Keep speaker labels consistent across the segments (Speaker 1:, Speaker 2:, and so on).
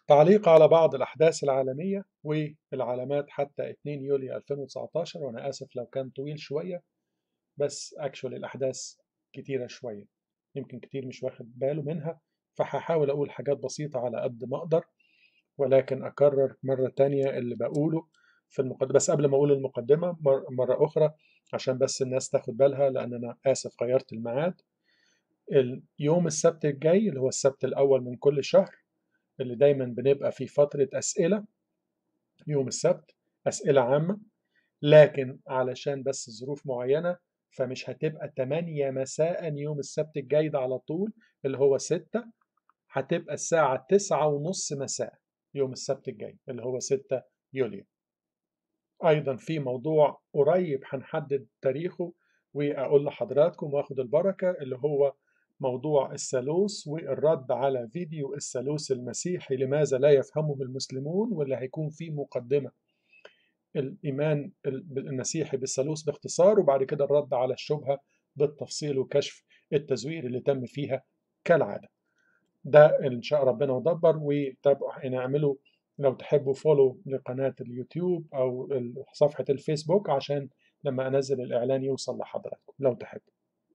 Speaker 1: تعليق على بعض الأحداث العالمية والعلامات حتى 2 يوليو 2019 وأنا آسف لو كان طويل شوية بس اكشولي الأحداث كتيرة شوية يمكن كتير مش واخد باله منها فهحاول أقول حاجات بسيطة على قد ما أقدر ولكن أكرر مرة تانية اللي بقوله في المقدمة بس قبل ما أقول المقدمة مرة أخرى عشان بس الناس تاخد بالها لأن أنا آسف غيرت الميعاد اليوم السبت الجاي اللي هو السبت الأول من كل شهر اللي دايما بنبقى في فترة أسئلة يوم السبت أسئلة عامة لكن علشان بس ظروف معينة فمش هتبقى 8 مساء يوم السبت الجاي ده على طول اللي هو 6 هتبقى الساعة 9 ونص مساء يوم السبت الجاي اللي هو 6 يوليو أيضا في موضوع قريب هنحدد تاريخه وأقول لحضراتكم واخد البركة اللي هو موضوع الثالوث والرد على فيديو الثالوث المسيحي لماذا لا يفهمه المسلمون واللي هيكون فيه مقدمة الإيمان المسيحي بالثالوث باختصار وبعد كده الرد على الشبهة بالتفصيل وكشف التزوير اللي تم فيها كالعادة ده إن شاء ربنا ودبر وتابعوا نعملوا لو تحبوا فولو لقناة اليوتيوب أو صفحة الفيسبوك عشان لما أنزل الإعلان يوصل لحضراتكم لو تحبوا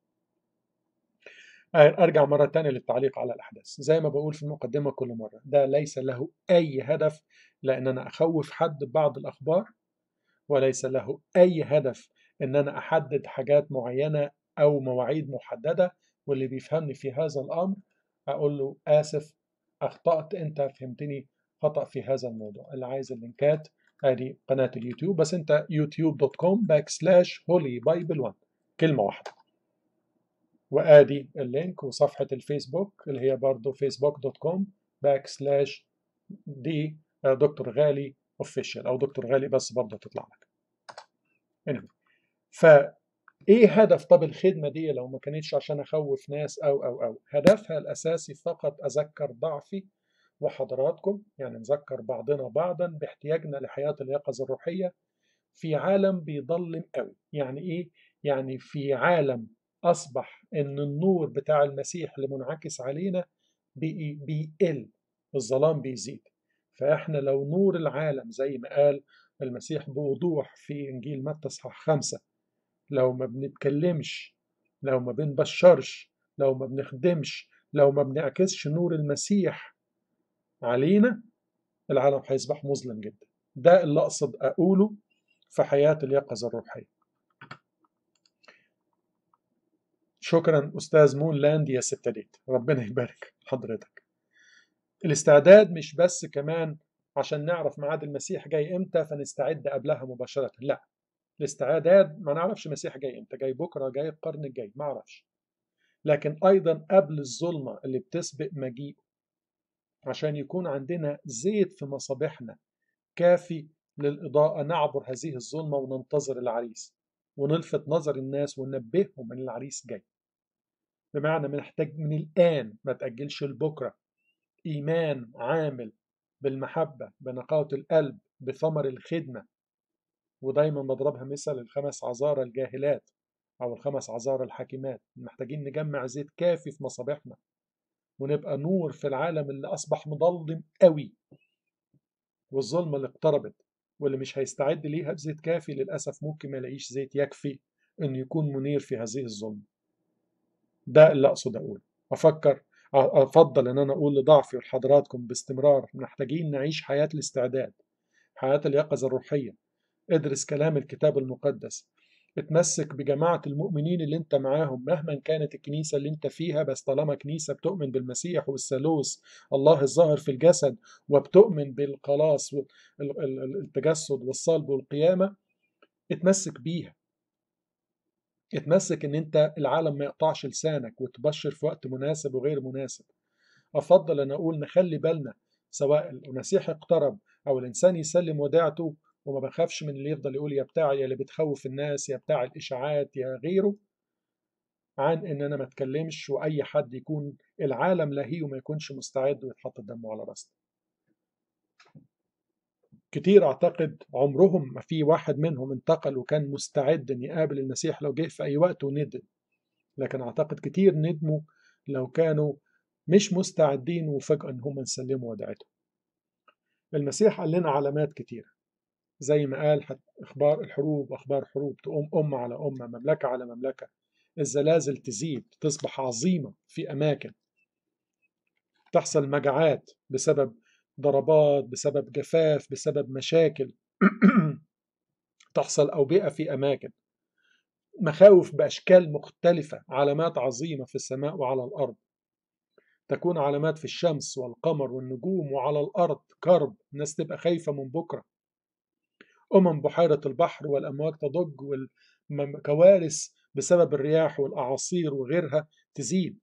Speaker 1: ارجع مره تانية للتعليق على الاحداث زي ما بقول في المقدمه كل مره ده ليس له اي هدف لان انا اخوف حد ببعض الاخبار وليس له اي هدف ان انا احدد حاجات معينه او مواعيد محدده واللي بيفهمني في هذا الامر اقول له اسف اخطات انت فهمتني خطا في هذا الموضوع اللي عايز اللينكات ادي قناه اليوتيوب بس انت youtube.com باك سلاش هولي بايبل 1 كلمه واحده وادي اللينك وصفحة الفيسبوك اللي هي برضو facebook.com باك سلاش دي دكتور غالي اوفيشال او دكتور غالي بس برضه تطلع لك anyway. فايه هدف طب الخدمة دي لو ما كانتش عشان اخوف ناس او او او هدفها الاساسي فقط اذكر ضعفي وحضراتكم يعني نذكر بعضنا بعضا باحتياجنا لحياة اليقظة الروحية في عالم بيضلم قوي يعني ايه يعني في عالم أصبح إن النور بتاع المسيح اللي منعكس علينا بي بيقل الظلام بيزيد فإحنا لو نور العالم زي ما قال المسيح بوضوح في إنجيل متى إصحاح خمسة لو ما بنتكلمش لو ما بنبشرش لو ما بنخدمش لو ما بنعكسش نور المسيح علينا العالم هيصبح مظلم جدا ده اللي أقصد أقوله في حياة اليقظة الروحية شكرا أستاذ مون لاند يا ستديت ربنا يبارك حضرتك الاستعداد مش بس كمان عشان نعرف ميعاد المسيح جاي امتى فنستعد قبلها مباشرة لا الاستعداد ما نعرفش المسيح جاي امتى جاي بكرة جاي القرن الجاي ما اعرفش لكن أيضا قبل الظلمة اللي بتسبق مجيئه عشان يكون عندنا زيت في مصابيحنا كافي للإضاءة نعبر هذه الظلمة وننتظر العريس ونلفت نظر الناس وننبههم ان العريس جاي بمعنى بنحتاج من الآن ما تأجلش لبكرة إيمان عامل بالمحبة بنقاوة القلب بثمر الخدمة ودايما بضربها مثل الخمس عذارى الجاهلات أو الخمس عذارى الحاكمات محتاجين نجمع زيت كافي في مصابيحنا ونبقى نور في العالم اللي أصبح مظلم قوي والظلمة اللي اقتربت واللي مش هيستعد ليها بزيت كافي للأسف ممكن ما يلاقيش زيت يكفي إنه يكون منير في هذه الظلمة ده اللي أقصد أقوله أفكر أفضل إن أنا أقول لضعفي ولحضراتكم باستمرار محتاجين نعيش حياة الاستعداد حياة اليقظة الروحية ادرس كلام الكتاب المقدس اتمسك بجماعة المؤمنين اللي انت معاهم مهما كانت الكنيسة اللي انت فيها بس طالما كنيسة بتؤمن بالمسيح والثالوث الله الظاهر في الجسد وبتؤمن بالخلاص والتجسد والصلب والقيامة اتمسك بيها اتمسك ان انت العالم ما يقطعش لسانك وتبشر في وقت مناسب وغير مناسب افضل ان اقول نخلي بالنا سواء المسيح اقترب او الانسان يسلم وداعته وما بخافش من اللي يفضل يقول يا بتاع يا اللي بتخوف الناس يا بتاع الاشاعات يا غيره عن ان انا ما اتكلمش واي حد يكون العالم لهي وما يكونش مستعد ويتحط دمه على راسه كتير اعتقد عمرهم ما في واحد منهم انتقل وكان مستعد ان يقابل المسيح لو جه في اي وقت وندم لكن اعتقد كتير ندموا لو كانوا مش مستعدين وفجأة ان هم نسلموا وداعتهم المسيح قال لنا علامات كتير زي ما قال حت- اخبار الحروب اخبار حروب تقوم امه على امه مملكه على مملكه الزلازل تزيد تصبح عظيمه في اماكن تحصل مجاعات بسبب ضربات بسبب جفاف بسبب مشاكل تحصل اوبئه في اماكن مخاوف باشكال مختلفه علامات عظيمه في السماء وعلى الارض تكون علامات في الشمس والقمر والنجوم وعلى الارض كرب الناس تبقى خايفه من بكره أمم بحيرة البحر والأمواج تضج والكوارث بسبب الرياح والأعاصير وغيرها تزيد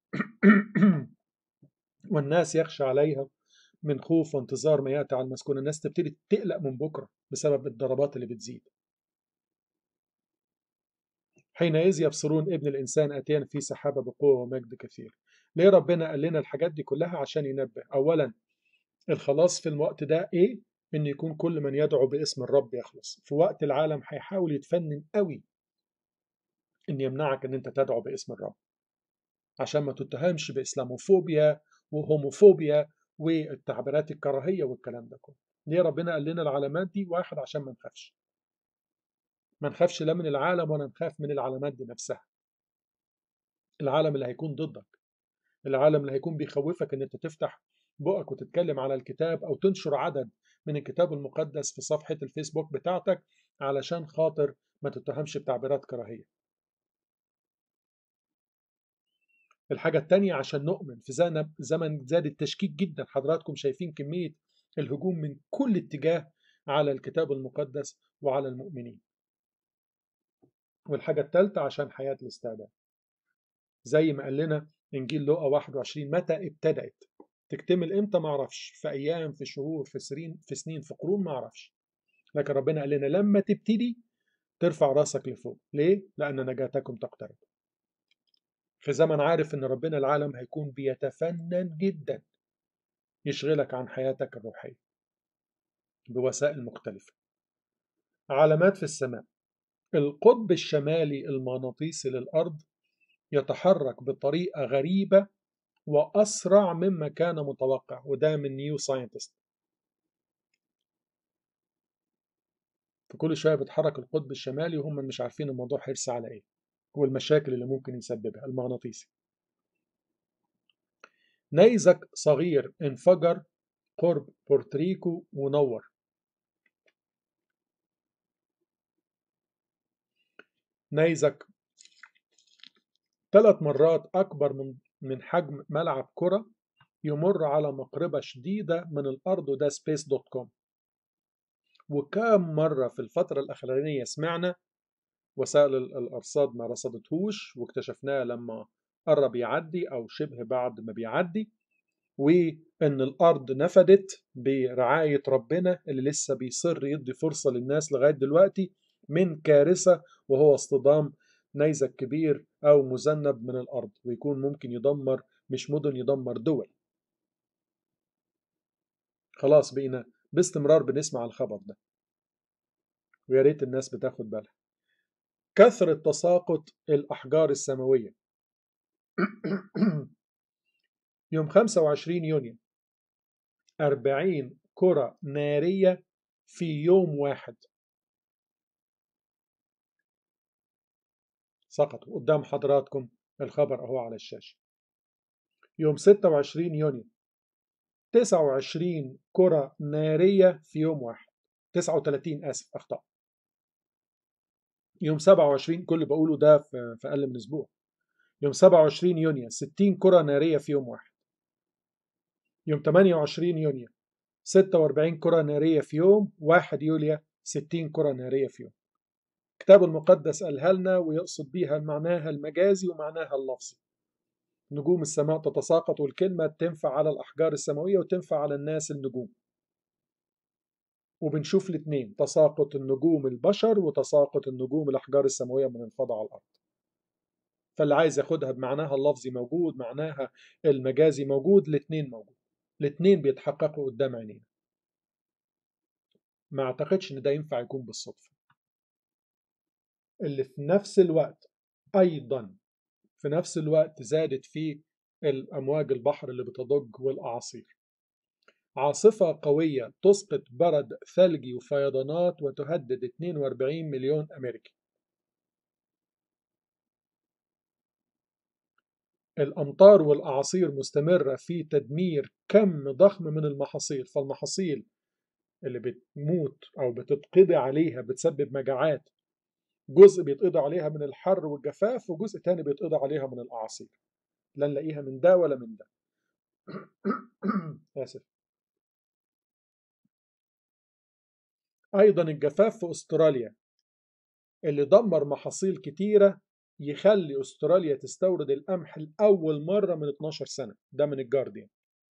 Speaker 1: والناس يخشى عليها من خوف وانتظار ما يأتي على المسكون الناس تبتدي تقلق من بكرة بسبب الضربات اللي بتزيد حينئذ يبصرون ابن الإنسان أتيان في سحابة بقوة ومجد كثير ليه ربنا قال لنا الحاجات دي كلها عشان ينبه أولا الخلاص في الوقت ده إيه ان يكون كل من يدعو باسم الرب يخلص في وقت العالم هيحاول يتفنن قوي ان يمنعك ان انت تدعو باسم الرب عشان ما تتهمش باسلاموفوبيا وهوموفوبيا والتعبيرات الكراهيه والكلام ده كله ليه ربنا قال لنا العلامات دي واحد عشان ما نخافش ما نخافش لا من العالم ولا نخاف من العلامات دي نفسها العالم اللي هيكون ضدك العالم اللي هيكون بيخوفك ان انت تفتح بقك وتتكلم على الكتاب او تنشر عدد من الكتاب المقدس في صفحة الفيسبوك بتاعتك علشان خاطر ما تتهمش بتعبيرات كراهية الحاجة التانية عشان نؤمن في زمن زاد التشكيك جدا حضراتكم شايفين كمية الهجوم من كل اتجاه على الكتاب المقدس وعلى المؤمنين والحاجة الثالثة عشان حياة الاستعداد زي ما قال لنا إنجيل لوقا 21 متى ابتدأت تكتمل امتى ما اعرفش في ايام في شهور في سنين في سنين في قرون ما اعرفش لكن ربنا قال لنا لما تبتدي ترفع راسك لفوق ليه لان نجاتكم تقترب في زمن عارف ان ربنا العالم هيكون بيتفنن جدا يشغلك عن حياتك الروحيه بوسائل مختلفه علامات في السماء القطب الشمالي المغناطيسي للارض يتحرك بطريقه غريبه وأسرع مما كان متوقع وده من نيو ساينتست فكل شوية بيتحرك القطب الشمالي وهم مش عارفين الموضوع هيرسى على ايه والمشاكل اللي ممكن يسببها المغناطيسي نيزك صغير انفجر قرب بورتريكو ونور نيزك ثلاث مرات أكبر من من حجم ملعب كرة يمر على مقربة شديدة من الأرض وده سبيس دوت كوم وكم مرة في الفترة الأخرانية سمعنا وسائل الأرصاد ما رصدتهوش واكتشفناه لما قرب يعدي أو شبه بعد ما بيعدي وإن الأرض نفدت برعاية ربنا اللي لسه بيصر يدي فرصة للناس لغاية دلوقتي من كارثة وهو اصطدام نيزك كبير أو مذنب من الأرض ويكون ممكن يدمر مش مدن يدمر دول خلاص بقينا باستمرار بنسمع الخبر ده ويا ريت الناس بتاخد بالها كثرة تساقط الأحجار السماوية يوم 25 يونيو 40 كرة نارية في يوم واحد سقطوا قدام حضراتكم الخبر اهو على الشاشة يوم 26 يونيو 29 كرة نارية في يوم واحد 39 آسف أخطأ يوم 27 كل اللي بقوله ده في أقل من أسبوع يوم 27 يونيو 60 كرة نارية في يوم واحد يوم 28 يونيو 46 كرة نارية في يوم 1 يوليو 60 كرة نارية في يوم الكتاب المقدس قالها لنا ويقصد بيها معناها المجازي ومعناها اللفظي نجوم السماء تتساقط والكلمة تنفع على الأحجار السماوية وتنفع على الناس النجوم وبنشوف الاثنين تساقط النجوم البشر وتساقط النجوم الأحجار السماوية من الفضاء على الأرض فاللي عايز ياخدها بمعناها اللفظي موجود معناها المجازي موجود الاثنين موجود الاثنين بيتحققوا قدام عينينا ما اعتقدش ان ده ينفع يكون بالصدفة اللي في نفس الوقت ايضا في نفس الوقت زادت فيه الامواج البحر اللي بتضج والاعاصير عاصفة قوية تسقط برد ثلجي وفيضانات وتهدد 42 مليون أمريكي الأمطار والأعاصير مستمرة في تدمير كم ضخم من المحاصيل فالمحاصيل اللي بتموت أو بتتقضي عليها بتسبب مجاعات جزء بيتقضي عليها من الحر والجفاف وجزء تاني بيتقضي عليها من الأعاصير لا نلاقيها من ده ولا من ده آسف أيضا الجفاف في أستراليا اللي دمر محاصيل كتيرة يخلي أستراليا تستورد القمح لأول مرة من 12 سنة ده من الجارديان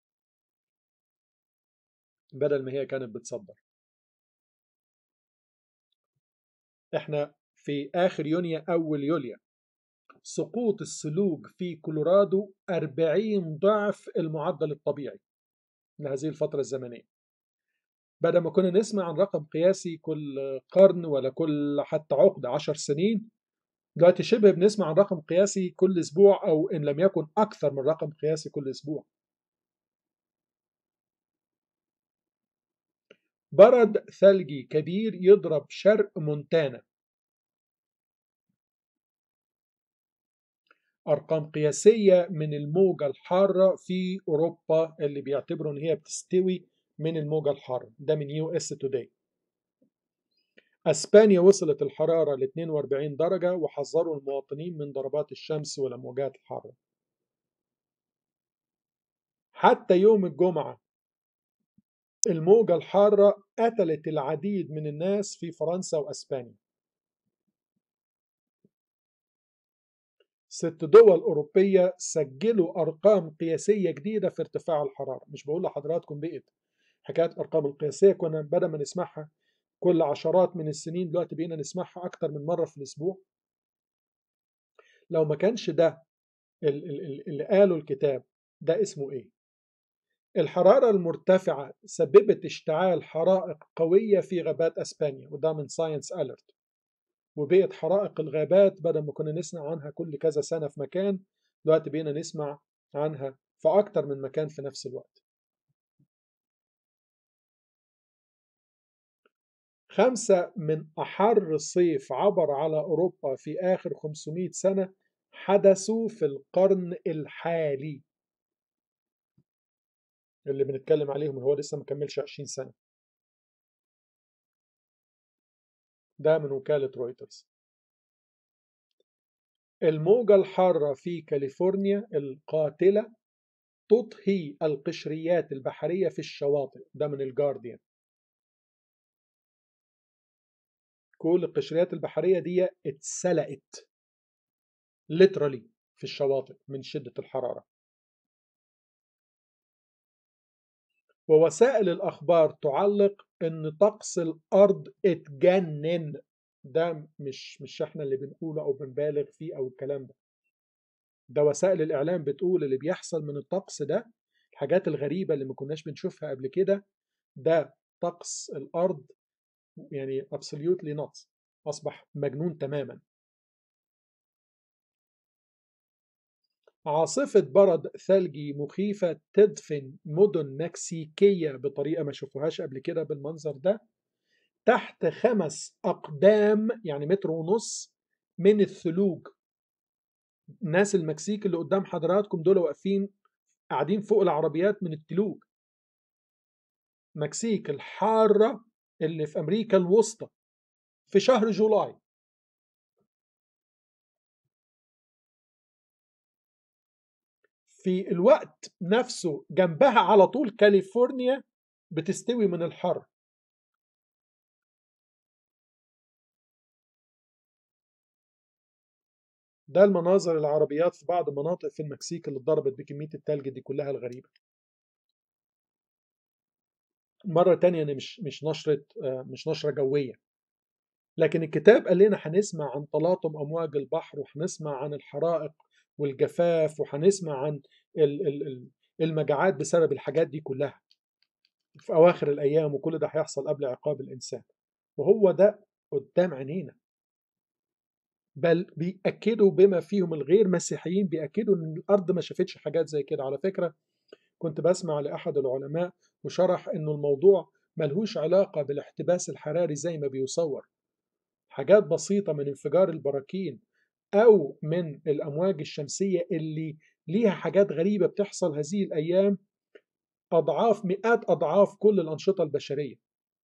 Speaker 1: بدل ما هي كانت بتصدر احنا في آخر يونيو أول يوليو سقوط السلوج في كولورادو 40 ضعف المعدل الطبيعي لهذه الفترة الزمنية بدل ما كنا نسمع عن رقم قياسي كل قرن ولا كل حتى عقد 10 سنين دلوقتي شبه بنسمع عن رقم قياسي كل اسبوع او ان لم يكن اكثر من رقم قياسي كل اسبوع برد ثلجي كبير يضرب شرق مونتانا ارقام قياسيه من الموجه الحاره في اوروبا اللي بيعتبروا ان هي بتستوي من الموجه الحاره ده من يو اس توداي اسبانيا وصلت الحراره ل 42 درجه وحذروا المواطنين من ضربات الشمس والامواجات الحاره حتى يوم الجمعه الموجه الحاره قتلت العديد من الناس في فرنسا واسبانيا ست دول أوروبية سجلوا أرقام قياسية جديدة في ارتفاع الحرارة مش بقول لحضراتكم بقت حكاية الأرقام القياسية كنا بدل ما نسمعها كل عشرات من السنين دلوقتي بقينا نسمعها أكتر من مرة في الأسبوع لو ما كانش ده اللي قاله الكتاب ده اسمه إيه؟ الحرارة المرتفعة سببت اشتعال حرائق قوية في غابات أسبانيا وده من ساينس أليرت وبقت حرائق الغابات بدل ما كنا نسمع عنها كل كذا سنة في مكان دلوقتي بقينا نسمع عنها في أكتر من مكان في نفس الوقت خمسة من أحر صيف عبر على أوروبا في آخر 500 سنة حدثوا في القرن الحالي اللي بنتكلم عليهم هو لسه ما كملش 20 سنة ده من وكالة رويترز الموجة الحارة في كاليفورنيا القاتلة تطهي القشريات البحرية في الشواطئ ده من الجارديان كل القشريات البحرية دي اتسلقت literally في الشواطئ من شدة الحرارة ووسائل الأخبار تعلق إن طقس الأرض اتجنن ده مش مش احنا اللي بنقوله أو بنبالغ فيه أو الكلام ده ده وسائل الإعلام بتقول اللي بيحصل من الطقس ده الحاجات الغريبة اللي ما كناش بنشوفها قبل كده ده طقس الأرض يعني absolutely nuts أصبح مجنون تماما عاصفة برد ثلجي مخيفة تدفن مدن مكسيكية بطريقة ما شافوهاش قبل كده بالمنظر ده تحت خمس أقدام يعني متر ونص من الثلوج ناس المكسيك اللي قدام حضراتكم دول واقفين قاعدين فوق العربيات من التلوج مكسيك الحارة اللي في أمريكا الوسطى في شهر جولاي في الوقت نفسه جنبها على طول كاليفورنيا بتستوي من الحر ده المناظر العربيات في بعض المناطق في المكسيك اللي اتضربت بكمية التلج دي كلها الغريبة مرة تانية أنا مش مش نشرة مش نشرة جوية لكن الكتاب قال لنا هنسمع عن تلاطم أمواج البحر وهنسمع عن الحرائق والجفاف وهنسمع عن المجاعات بسبب الحاجات دي كلها في أواخر الأيام وكل ده هيحصل قبل عقاب الإنسان وهو ده قدام عينينا بل بيأكدوا بما فيهم الغير مسيحيين بيأكدوا إن الأرض ما شافتش حاجات زي كده على فكرة كنت بسمع لأحد العلماء وشرح انه الموضوع ملهوش علاقة بالاحتباس الحراري زي ما بيصور حاجات بسيطة من انفجار البراكين أو من الأمواج الشمسية اللي ليها حاجات غريبة بتحصل هذه الأيام أضعاف مئات أضعاف كل الأنشطة البشرية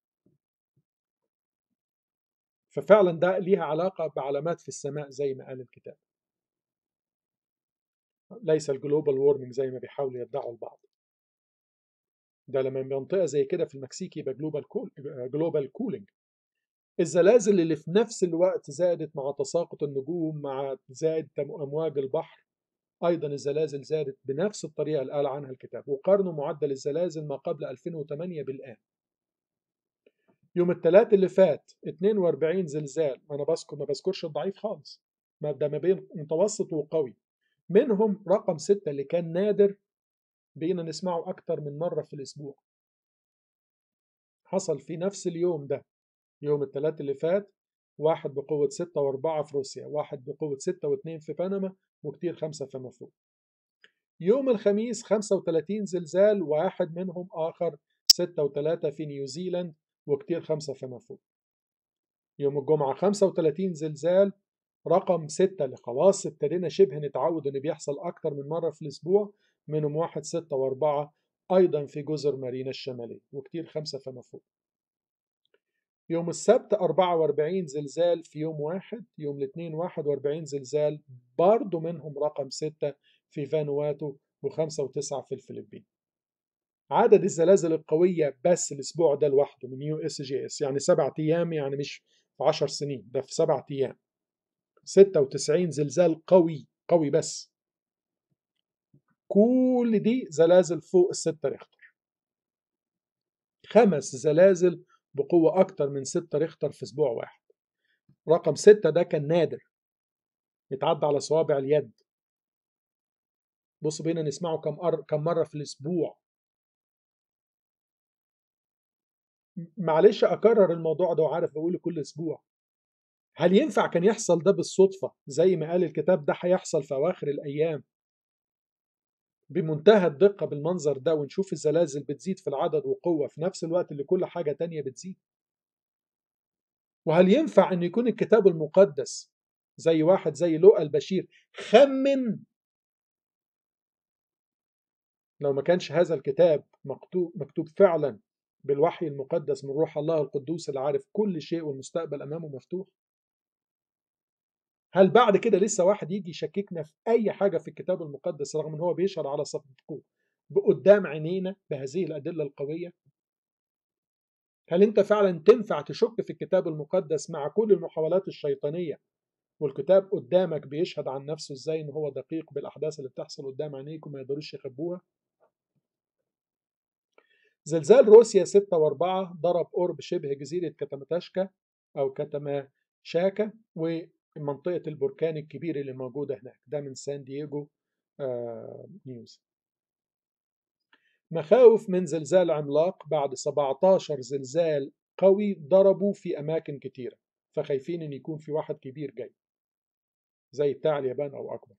Speaker 1: ففعلا ده ليها علاقة بعلامات في السماء زي ما قال الكتاب ليس الجلوبال وورمنج زي ما بيحاولوا يدعوا البعض ده لما منطقة زي كده في المكسيك يبقى جلوبال كول جلوبال كولينج الزلازل اللي في نفس الوقت زادت مع تساقط النجوم مع زاد أمواج البحر أيضا الزلازل زادت بنفس الطريقة اللي قال عنها الكتاب وقارنوا معدل الزلازل ما قبل 2008 بالآن يوم الثلاث اللي فات 42 زلزال ما أنا بذكر ما بذكرش الضعيف خالص ما ده ما بين متوسط وقوي منهم رقم ستة اللي كان نادر بقينا نسمعه أكتر من مرة في الأسبوع حصل في نفس اليوم ده يوم الثلاث اللي فات واحد بقوة ستة وأربعة في روسيا واحد بقوة ستة واثنين في بنما وكتير خمسة فما فوق يوم الخميس 35 زلزال واحد منهم آخر ستة وثلاثة في نيوزيلاند وكتير خمسة فما فوق يوم الجمعة 35 زلزال رقم ستة اللي خلاص ابتدينا شبه نتعود ان بيحصل اكتر من مرة في الاسبوع منهم واحد ستة واربعة ايضا في جزر مارينا الشمالية وكتير خمسة فما فوق يوم السبت 44 زلزال في يوم واحد يوم الاثنين 41 زلزال برضو منهم رقم ستة في فانواتو وخمسة وتسعة في الفلبين عدد الزلازل القوية بس الأسبوع ده لوحده من يو اس جي اس يعني سبعة أيام يعني مش في 10 سنين ده في سبعة أيام 96 زلزال قوي قوي بس كل دي زلازل فوق الستة ريختر خمس زلازل بقوة أكتر من ستة ريختر في أسبوع واحد رقم ستة ده كان نادر يتعدى على صوابع اليد بص بينا نسمعه كم, أر... كم مرة في الأسبوع معلش أكرر الموضوع ده وعارف بقوله كل أسبوع هل ينفع كان يحصل ده بالصدفة زي ما قال الكتاب ده هيحصل في أواخر الأيام بمنتهى الدقة بالمنظر ده ونشوف الزلازل بتزيد في العدد وقوة في نفس الوقت اللي كل حاجة تانية بتزيد وهل ينفع أن يكون الكتاب المقدس زي واحد زي لؤى البشير خمن لو ما كانش هذا الكتاب مكتوب, مكتوب فعلا بالوحي المقدس من روح الله القدوس اللي عارف كل شيء والمستقبل أمامه مفتوح هل بعد كده لسه واحد يجي يشككنا في أي حاجة في الكتاب المقدس رغم أن هو بيشهر على صدقه بقدام عينينا بهذه الأدلة القوية هل أنت فعلا تنفع تشك في الكتاب المقدس مع كل المحاولات الشيطانية والكتاب قدامك بيشهد عن نفسه ازاي ان هو دقيق بالاحداث اللي بتحصل قدام عينيك وما يقدروش يخبوها زلزال روسيا 6 و4 ضرب قرب شبه جزيرة كتمتاشكا أو كتماشاكا ومنطقة البركان الكبير اللي موجودة هناك ده من سان دييغو آه نيوز مخاوف من زلزال عملاق بعد 17 زلزال قوي ضربوا في أماكن كتيرة فخايفين إن يكون في واحد كبير جاي زي بتاع اليابان أو أكبر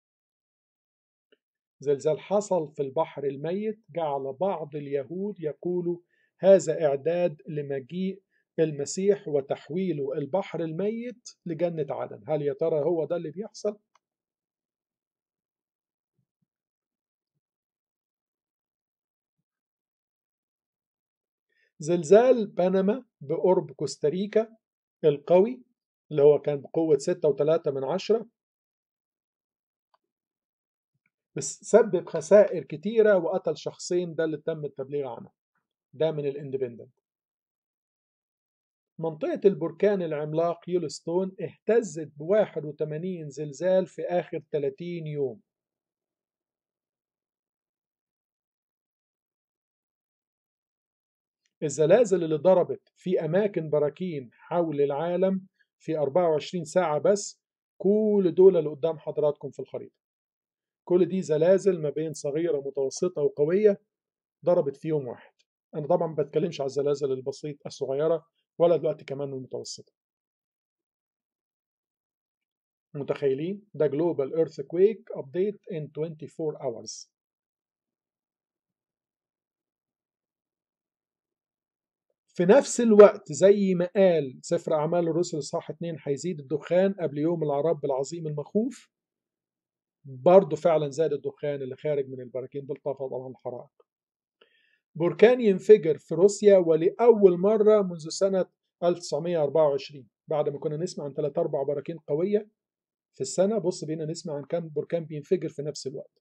Speaker 1: زلزال حصل في البحر الميت جعل بعض اليهود يقولوا هذا إعداد لمجيء المسيح وتحويله البحر الميت لجنة عدن هل يا ترى هو ده اللي بيحصل؟ زلزال بنما بقرب كوستاريكا القوي اللي هو كان بقوة 6.3 من عشرة بس سبب خسائر كتيرة وقتل شخصين ده اللي تم التبليغ عنه ده من الاندبندنت منطقة البركان العملاق يولستون اهتزت ب 81 زلزال في آخر 30 يوم الزلازل اللي ضربت في أماكن براكين حول العالم في 24 ساعة بس كل دول اللي قدام حضراتكم في الخريطة كل دي زلازل ما بين صغيرة متوسطة وقوية ضربت في يوم واحد أنا طبعا ما بتكلمش على الزلازل البسيطة الصغيرة ولا دلوقتي كمان المتوسطة متخيلين ده Global Earthquake Update in 24 hours في نفس الوقت زي ما قال سفر أعمال الرسل إصحاح 2 هيزيد الدخان قبل يوم العرب العظيم المخوف برضه فعلا زاد الدخان اللي خارج من البراكين بالتفضل عن الحرائق بركان ينفجر في روسيا ولأول مرة منذ سنة 1924 بعد ما كنا نسمع عن ثلاث أربع براكين قوية في السنة بص بينا نسمع عن كم بركان بينفجر في نفس الوقت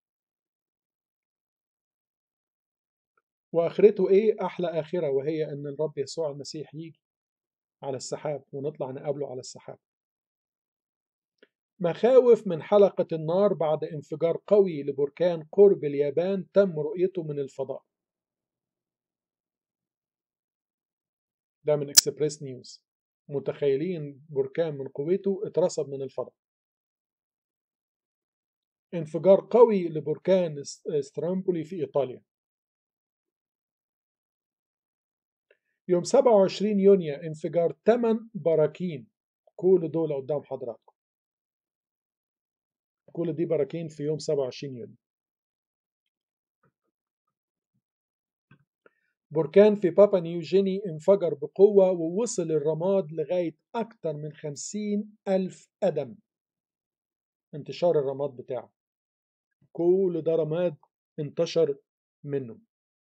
Speaker 1: وآخرته إيه أحلى آخرة وهي أن الرب يسوع المسيح يجي على السحاب ونطلع نقابله على السحاب مخاوف من حلقة النار بعد انفجار قوي لبركان قرب اليابان تم رؤيته من الفضاء ده من اكسبريس نيوز متخيلين بركان من قوته اترصد من الفضاء انفجار قوي لبركان سترامبولي في إيطاليا يوم 27 يونيو انفجار 8 براكين كل دول قدام حضراتكم كل دي براكين في يوم 27 يونيو بركان في بابا نيوجيني انفجر بقوة ووصل الرماد لغاية أكتر من خمسين ألف قدم انتشار الرماد بتاعه كل ده رماد انتشر منه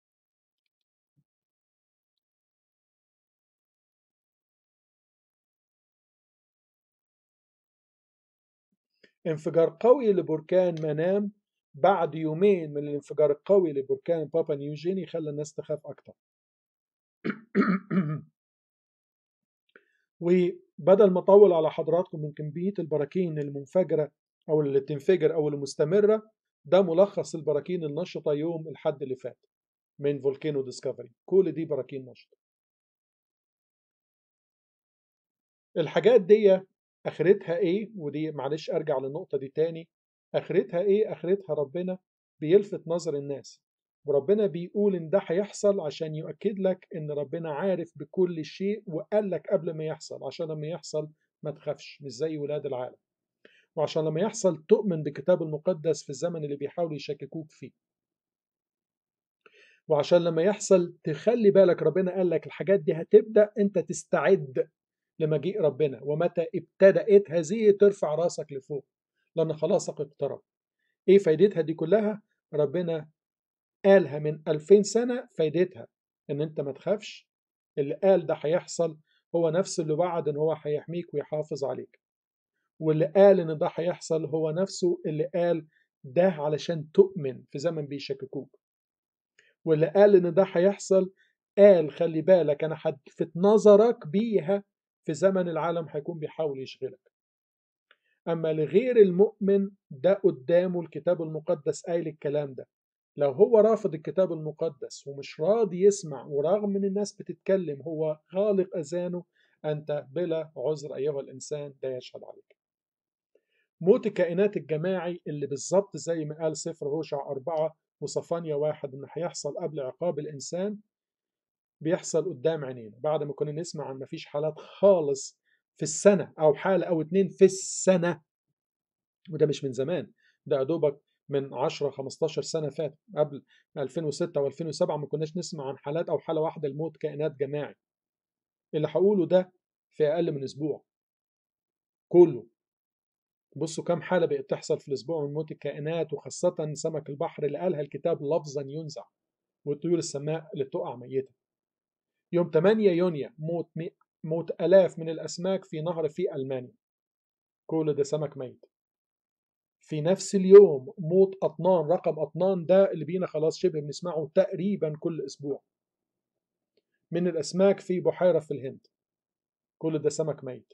Speaker 1: انفجار قوي لبركان منام بعد يومين من الانفجار القوي لبركان بابا نيوجيني خلى الناس تخاف أكتر وبدل ما أطول على حضراتكم من كمية البراكين المنفجرة أو اللي تنفجر أو المستمرة ده ملخص البراكين النشطة يوم الحد اللي فات من فولكانو ديسكفري كل دي براكين نشطة الحاجات دي اخرتها ايه ودي معلش ارجع للنقطه دي تاني اخرتها ايه اخرتها ربنا بيلفت نظر الناس وربنا بيقول ان ده هيحصل عشان يؤكد لك ان ربنا عارف بكل شيء وقال لك قبل ما يحصل عشان لما يحصل ما تخافش مش زي ولاد العالم وعشان لما يحصل تؤمن بالكتاب المقدس في الزمن اللي بيحاولوا يشككوك فيه وعشان لما يحصل تخلي بالك ربنا قال لك الحاجات دي هتبدأ انت تستعد لمجيء ربنا ومتى ابتدأت هذه ترفع راسك لفوق لأن خلاصك اقترب ايه فايدتها دي كلها ربنا قالها من 2000 سنة فايدتها ان انت ما تخافش اللي قال ده هيحصل هو نفس اللي وعد ان هو هيحميك ويحافظ عليك واللي قال ان ده هيحصل هو نفسه اللي قال ده علشان تؤمن في زمن بيشككوك واللي قال ان ده هيحصل قال خلي بالك انا هلفت نظرك بيها في زمن العالم هيكون بيحاول يشغلك أما لغير المؤمن ده قدامه الكتاب المقدس قايل الكلام ده لو هو رافض الكتاب المقدس ومش راضي يسمع ورغم ان الناس بتتكلم هو غالق أذانه أنت بلا عذر أيها الإنسان ده يشهد عليك موت الكائنات الجماعي اللي بالظبط زي ما قال سفر هوشع أربعة وصفانيا واحد إن هيحصل قبل عقاب الإنسان بيحصل قدام عينينا بعد ما كنا نسمع عن مفيش حالات خالص في السنة أو حالة أو اتنين في السنة وده مش من زمان ده دوبك من 10 15 سنة فات قبل 2006 و2007 ما كناش نسمع عن حالات أو حالة واحدة لموت كائنات جماعي اللي هقوله ده في أقل من أسبوع كله بصوا كم حالة بقت تحصل في الأسبوع من موت الكائنات وخاصة سمك البحر اللي قالها الكتاب لفظا ينزع والطيور السماء اللي تقع ميتة يوم 8 يونيو موت مي... موت آلاف من الأسماك في نهر في ألمانيا كل ده سمك ميت في نفس اليوم موت أطنان رقم أطنان ده اللي بينا خلاص شبه بنسمعه تقريبا كل أسبوع من الأسماك في بحيرة في الهند كل ده سمك ميت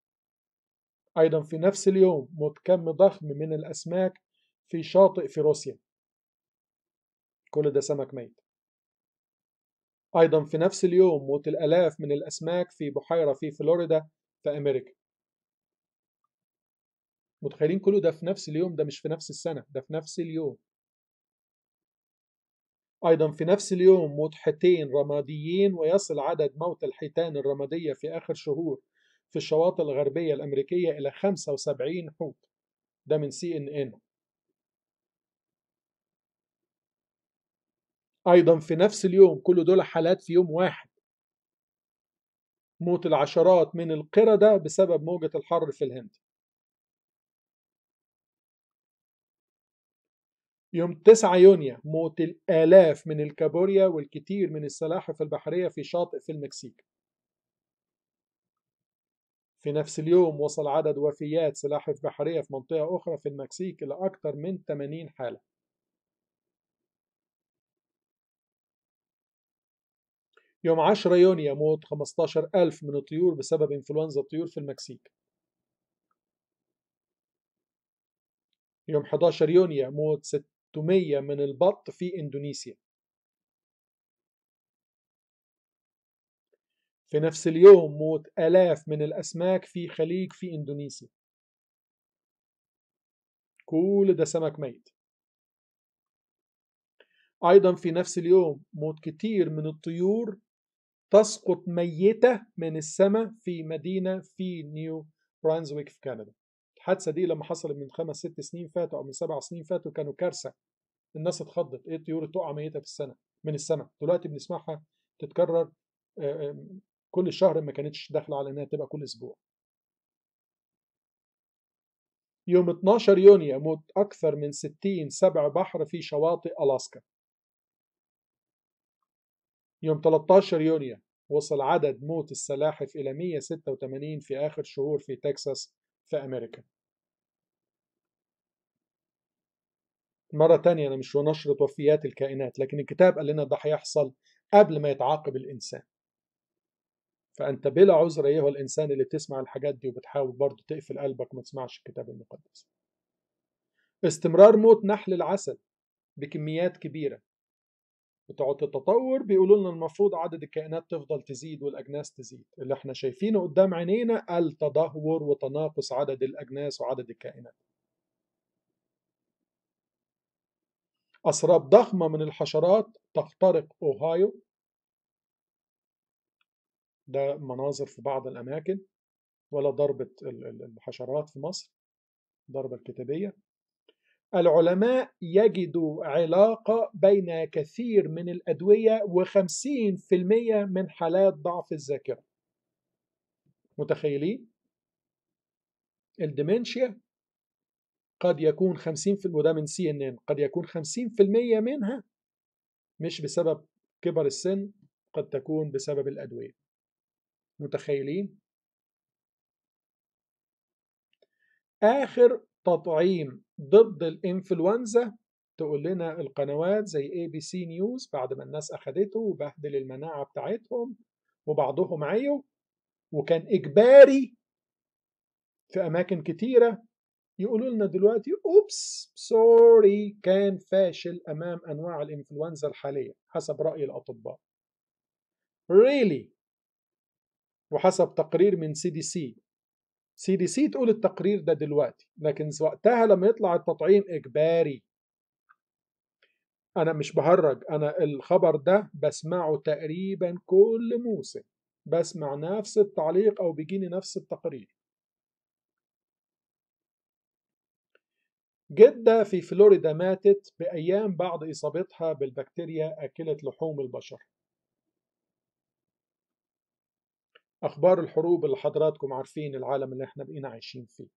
Speaker 1: أيضا في نفس اليوم موت كم ضخم من الأسماك في شاطئ في روسيا كل ده سمك ميت أيضا في نفس اليوم موت الآلاف من الأسماك في بحيرة في فلوريدا في أمريكا متخيلين كله ده في نفس اليوم ده مش في نفس السنة ده في نفس اليوم أيضا في نفس اليوم موت حيتين رماديين ويصل عدد موت الحيتان الرمادية في آخر شهور في الشواطئ الغربية الأمريكية إلى 75 حوت ده من سي إن إن أيضا في نفس اليوم كل دول حالات في يوم واحد موت العشرات من القردة بسبب موجة الحر في الهند يوم 9 يونيو موت الآلاف من الكابوريا والكثير من السلاحف البحرية في شاطئ في المكسيك في نفس اليوم وصل عدد وفيات سلاحف بحرية في منطقة أخرى في المكسيك إلى أكثر من 80 حالة يوم 10 يونيو موت 15 ألف من الطيور بسبب إنفلونزا الطيور في المكسيك يوم 11 يونيو موت 600 من البط في إندونيسيا في نفس اليوم موت آلاف من الأسماك في خليج في إندونيسيا كل ده سمك ميت أيضا في نفس اليوم موت كتير من الطيور تسقط ميتة من السماء في مدينة في نيو برانزويك في كندا الحادثة دي لما حصلت من خمس ست سنين فاتوا أو من سبع سنين فاتوا كانوا كارثة الناس اتخضت ايه الطيور تقع ميتة في السنة من السماء دلوقتي بنسمعها تتكرر كل شهر ما كانتش داخلة على انها تبقى كل اسبوع يوم 12 يونيو يموت أكثر من 60 سبع بحر في شواطئ ألاسكا يوم 13 يونيو وصل عدد موت السلاحف إلى 186 في آخر شهور في تكساس في أمريكا مرة تانية أنا مش نشرة وفيات الكائنات لكن الكتاب قال لنا ده هيحصل قبل ما يتعاقب الإنسان فأنت بلا عذر أيها الإنسان اللي بتسمع الحاجات دي وبتحاول برضه تقفل قلبك ما تسمعش الكتاب المقدس استمرار موت نحل العسل بكميات كبيرة بتوع التطور بيقولوا لنا المفروض عدد الكائنات تفضل تزيد والأجناس تزيد اللي احنا شايفينه قدام عينينا التدهور وتناقص عدد الأجناس وعدد الكائنات أسراب ضخمة من الحشرات تخترق أوهايو ده مناظر في بعض الأماكن ولا ضربة الحشرات في مصر ضربة الكتابية العلماء يجدوا علاقة بين كثير من الأدوية و50% من حالات ضعف الذاكرة متخيلين؟ الديمنشيا قد يكون 50% وده من سي ان ان قد يكون 50% منها مش بسبب كبر السن قد تكون بسبب الأدوية متخيلين؟ آخر تطعيم ضد الإنفلونزا تقول لنا القنوات زي اي بي سي نيوز بعد ما الناس أخدته وبهدل المناعة بتاعتهم وبعضهم عيوا وكان إجباري في أماكن كتيرة يقولوا لنا دلوقتي أوبس سوري كان فاشل أمام أنواع الإنفلونزا الحالية حسب رأي الأطباء really وحسب تقرير من سي دي سي سي دي سي تقول التقرير ده دلوقتي لكن وقتها لما يطلع التطعيم إجباري أنا مش بهرج أنا الخبر ده بسمعه تقريبا كل موسم بسمع نفس التعليق أو بيجيني نفس التقرير جدة في فلوريدا ماتت بأيام بعد إصابتها بالبكتيريا أكلة لحوم البشر أخبار الحروب اللي حضراتكم عارفين العالم اللي احنا بقينا عايشين فيه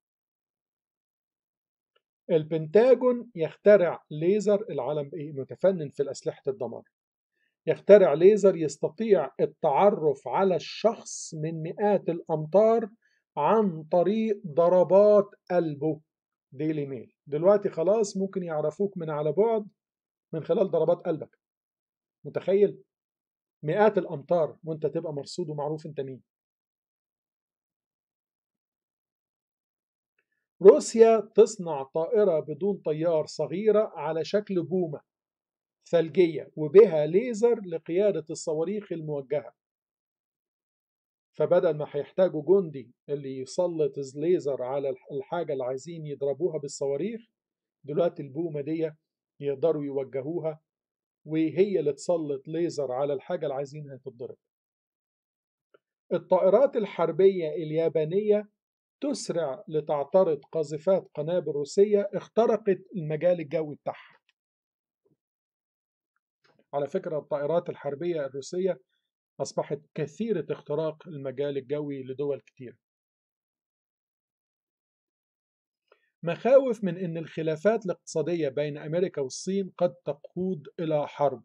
Speaker 1: البنتاجون يخترع ليزر العالم ايه متفنن في الأسلحة الدمار يخترع ليزر يستطيع التعرف على الشخص من مئات الأمتار عن طريق ضربات قلبه ديلي ميل دلوقتي خلاص ممكن يعرفوك من على بعد من خلال ضربات قلبك متخيل مئات الأمتار وانت تبقى مرصود ومعروف انت مين روسيا تصنع طائرة بدون طيار صغيرة على شكل بومة ثلجية وبها ليزر لقيادة الصواريخ الموجهة فبدل ما هيحتاجوا جندي اللي يسلط الليزر على الحاجة اللي عايزين يضربوها بالصواريخ دلوقتي البومة دي يقدروا يوجهوها وهي اللي تسلط ليزر على الحاجة اللي عايزينها تتضرب الطائرات الحربية اليابانية تسرع لتعترض قاذفات قنابل روسية اخترقت المجال الجوي بتاعها على فكرة الطائرات الحربية الروسية أصبحت كثيرة اختراق المجال الجوي لدول كتير مخاوف من أن الخلافات الاقتصادية بين أمريكا والصين قد تقود إلى حرب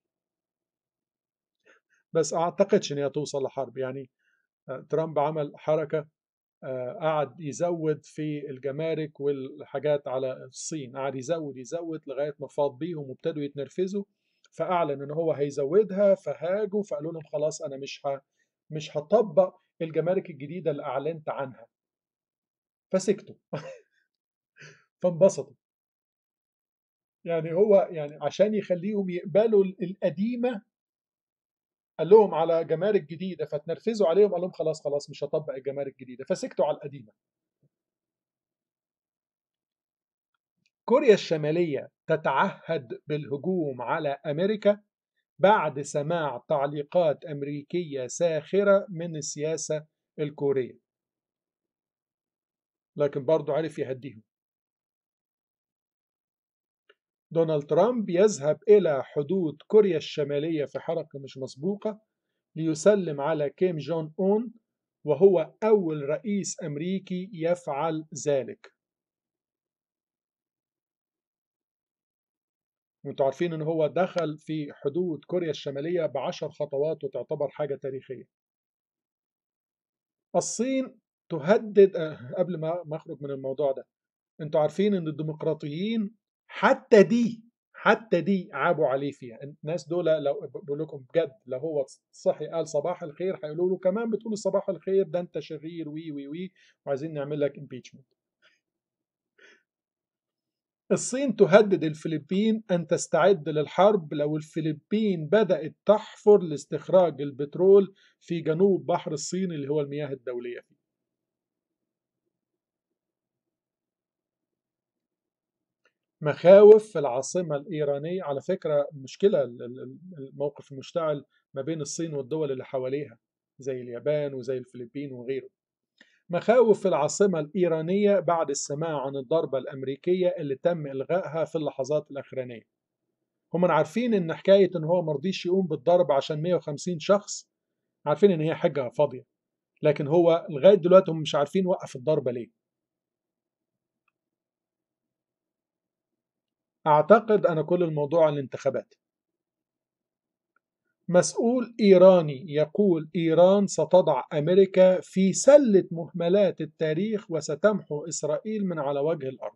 Speaker 1: بس أعتقدش أن هي توصل لحرب يعني ترامب عمل حركة قعد يزود في الجمارك والحاجات على الصين قعد يزود يزود لغاية ما فاض بيهم وابتدوا يتنرفزوا فأعلن إن هو هيزودها فهاجوا فقالوا لهم خلاص أنا مش ه... مش هطبق الجمارك الجديدة اللي أعلنت عنها فسكتوا فانبسطوا يعني هو يعني عشان يخليهم يقبلوا القديمة قال لهم على جمارك جديدة فتنرفزوا عليهم قال لهم خلاص خلاص مش هطبق الجمارك الجديدة فسكتوا على القديمة كوريا الشمالية تتعهد بالهجوم على أمريكا بعد سماع تعليقات أمريكية ساخرة من السياسة الكورية لكن برضو عرف يهديهم دونالد ترامب يذهب إلى حدود كوريا الشمالية في حركة مش مسبوقة ليسلم على كيم جون أون وهو أول رئيس أمريكي يفعل ذلك وانتوا عارفين ان هو دخل في حدود كوريا الشمالية بعشر خطوات وتعتبر حاجة تاريخية الصين تهدد قبل ما اخرج من الموضوع ده انتوا عارفين ان الديمقراطيين حتى دي حتى دي عابوا عليه فيها الناس دول لو بقول لكم بجد لو هو صحي قال صباح الخير هيقولوا له كمان بتقول صباح الخير ده انت شرير وي وي وي وعايزين نعمل لك امبيتشمنت الصين تهدد الفلبين أن تستعد للحرب لو الفلبين بدأت تحفر لاستخراج البترول في جنوب بحر الصين اللي هو المياه الدولية فيه مخاوف في العاصمة الإيرانية على فكرة مشكلة الموقف المشتعل ما بين الصين والدول اللي حواليها زي اليابان وزي الفلبين وغيره مخاوف في العاصمة الإيرانية بعد السماع عن الضربة الأمريكية اللي تم إلغائها في اللحظات الأخرانية هم عارفين إن حكاية إن هو مرضيش يقوم بالضرب عشان 150 شخص عارفين إن هي حجة فاضية لكن هو لغاية دلوقتي هم مش عارفين وقف الضربة ليه أعتقد أنا كل الموضوع الانتخابات مسؤول إيراني يقول إيران ستضع أمريكا في سلة مهملات التاريخ وستمحو إسرائيل من على وجه الأرض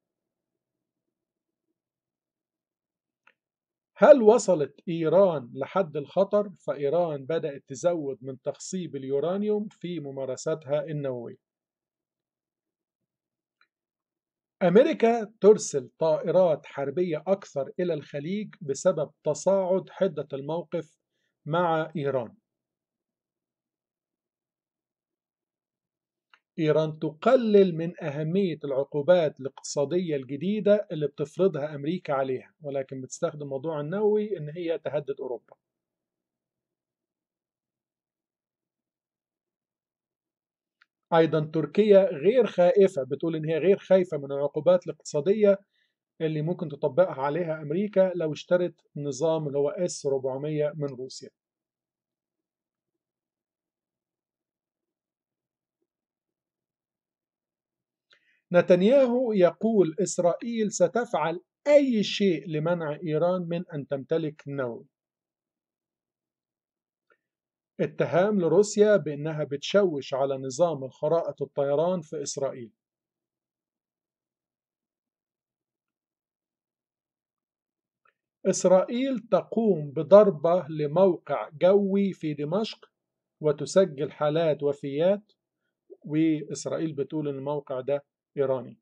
Speaker 1: هل وصلت إيران لحد الخطر فإيران بدأت تزود من تخصيب اليورانيوم في ممارساتها النووية أمريكا ترسل طائرات حربية أكثر إلى الخليج بسبب تصاعد حدة الموقف مع إيران. إيران تقلل من أهمية العقوبات الاقتصادية الجديدة اللي بتفرضها أمريكا عليها، ولكن بتستخدم موضوع النووي إن هي تهدد أوروبا. ايضا تركيا غير خائفه بتقول ان هي غير خايفه من العقوبات الاقتصاديه اللي ممكن تطبقها عليها امريكا لو اشترت نظام اللي هو اس 400 من روسيا نتنياهو يقول اسرائيل ستفعل اي شيء لمنع ايران من ان تمتلك نووي اتهام لروسيا بأنها بتشوش على نظام الخرائط الطيران في إسرائيل إسرائيل تقوم بضربة لموقع جوي في دمشق وتسجل حالات وفيات وإسرائيل بتقول إن الموقع ده إيراني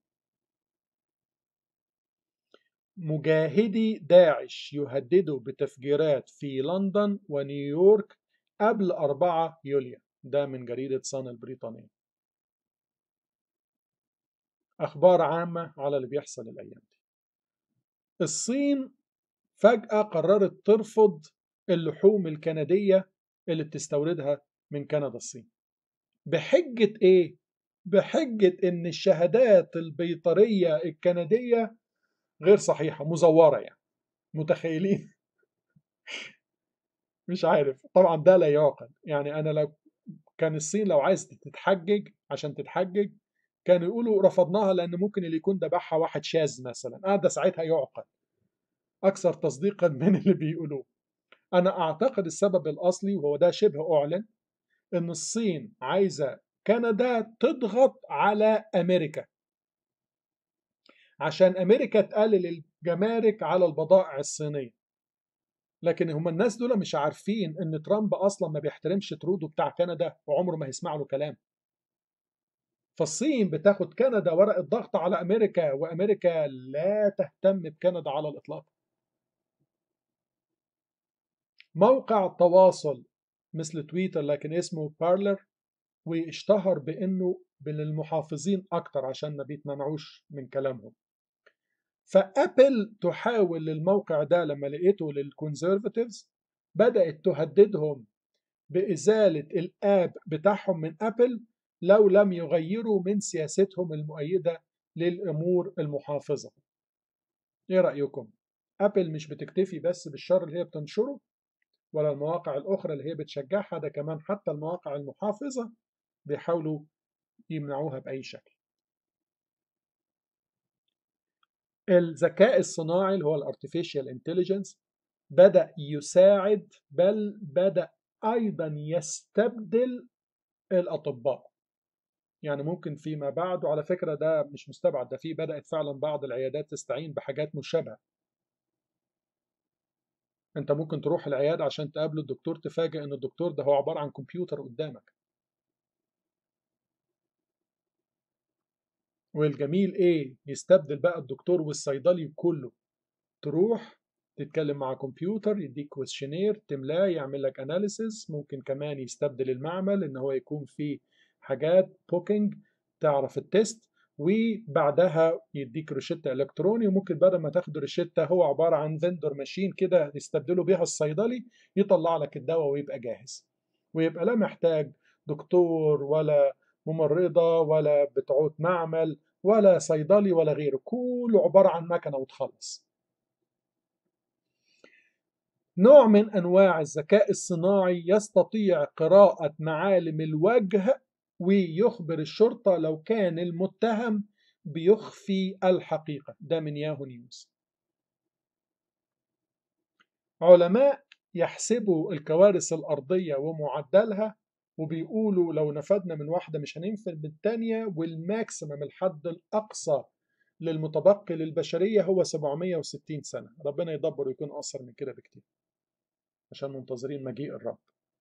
Speaker 1: مجاهدي داعش يهددوا بتفجيرات في لندن ونيويورك قبل 4 يوليو ده من جريدة صن البريطانية أخبار عامة على اللي بيحصل الأيام دي الصين فجأة قررت ترفض اللحوم الكندية اللي بتستوردها من كندا الصين بحجة إيه؟ بحجة إن الشهادات البيطرية الكندية غير صحيحة مزورة يعني متخيلين مش عارف طبعا ده لا يعقل يعني انا لو كان الصين لو عايز تتحجج عشان تتحجج كانوا يقولوا رفضناها لان ممكن اللي يكون ذبحها واحد شاذ مثلا اه ده ساعتها يعقل اكثر تصديقا من اللي بيقولوه انا اعتقد السبب الاصلي وهو ده شبه اعلن ان الصين عايزه كندا تضغط على امريكا عشان امريكا تقلل الجمارك على البضائع الصينيه لكن هم الناس دول مش عارفين ان ترامب اصلا ما بيحترمش ترودو بتاع كندا وعمره ما هيسمع له كلام فالصين بتاخد كندا ورقه ضغط على امريكا وامريكا لا تهتم بكندا على الاطلاق موقع تواصل مثل تويتر لكن اسمه بارلر واشتهر بانه من المحافظين اكتر عشان ما بيتمنعوش من كلامهم فابل تحاول للموقع ده لما لقيته للكونزرفاتيفز بدات تهددهم بازاله الاب بتاعهم من ابل لو لم يغيروا من سياستهم المؤيده للامور المحافظه ايه رايكم ابل مش بتكتفي بس بالشر اللي هي بتنشره ولا المواقع الاخرى اللي هي بتشجعها ده كمان حتى المواقع المحافظه بيحاولوا يمنعوها باي شكل الذكاء الصناعي اللي هو الارتفيشال انتليجنس بدا يساعد بل بدا ايضا يستبدل الاطباء يعني ممكن فيما بعد وعلى فكره ده مش مستبعد ده في بدات فعلا بعض العيادات تستعين بحاجات مشابهه انت ممكن تروح العياده عشان تقابل الدكتور تفاجئ ان الدكتور ده هو عباره عن كمبيوتر قدامك والجميل ايه يستبدل بقى الدكتور والصيدلي كله تروح تتكلم مع كمبيوتر يديك كويشنير تملاه يعمل لك اناليسيس ممكن كمان يستبدل المعمل ان هو يكون فيه حاجات بوكينج تعرف التست وبعدها يديك روشتة الكتروني وممكن بدل ما تاخد روشتة هو عبارة عن فيندور ماشين كده يستبدلوا بيها الصيدلي يطلع لك الدواء ويبقى جاهز ويبقى لا محتاج دكتور ولا ممرضة ولا بتوع معمل ولا صيدلي ولا غيره كله عبارة عن مكنة وتخلص نوع من أنواع الذكاء الصناعي يستطيع قراءة معالم الوجه ويخبر الشرطة لو كان المتهم بيخفي الحقيقة ده من ياهو نيوز علماء يحسبوا الكوارث الأرضية ومعدلها وبيقولوا لو نفدنا من واحدة مش هننفد بالتانية والماكسيمم الحد الأقصى للمتبقي للبشرية هو 760 سنة ربنا يدبر ويكون أقصر من كده بكتير عشان منتظرين مجيء الرب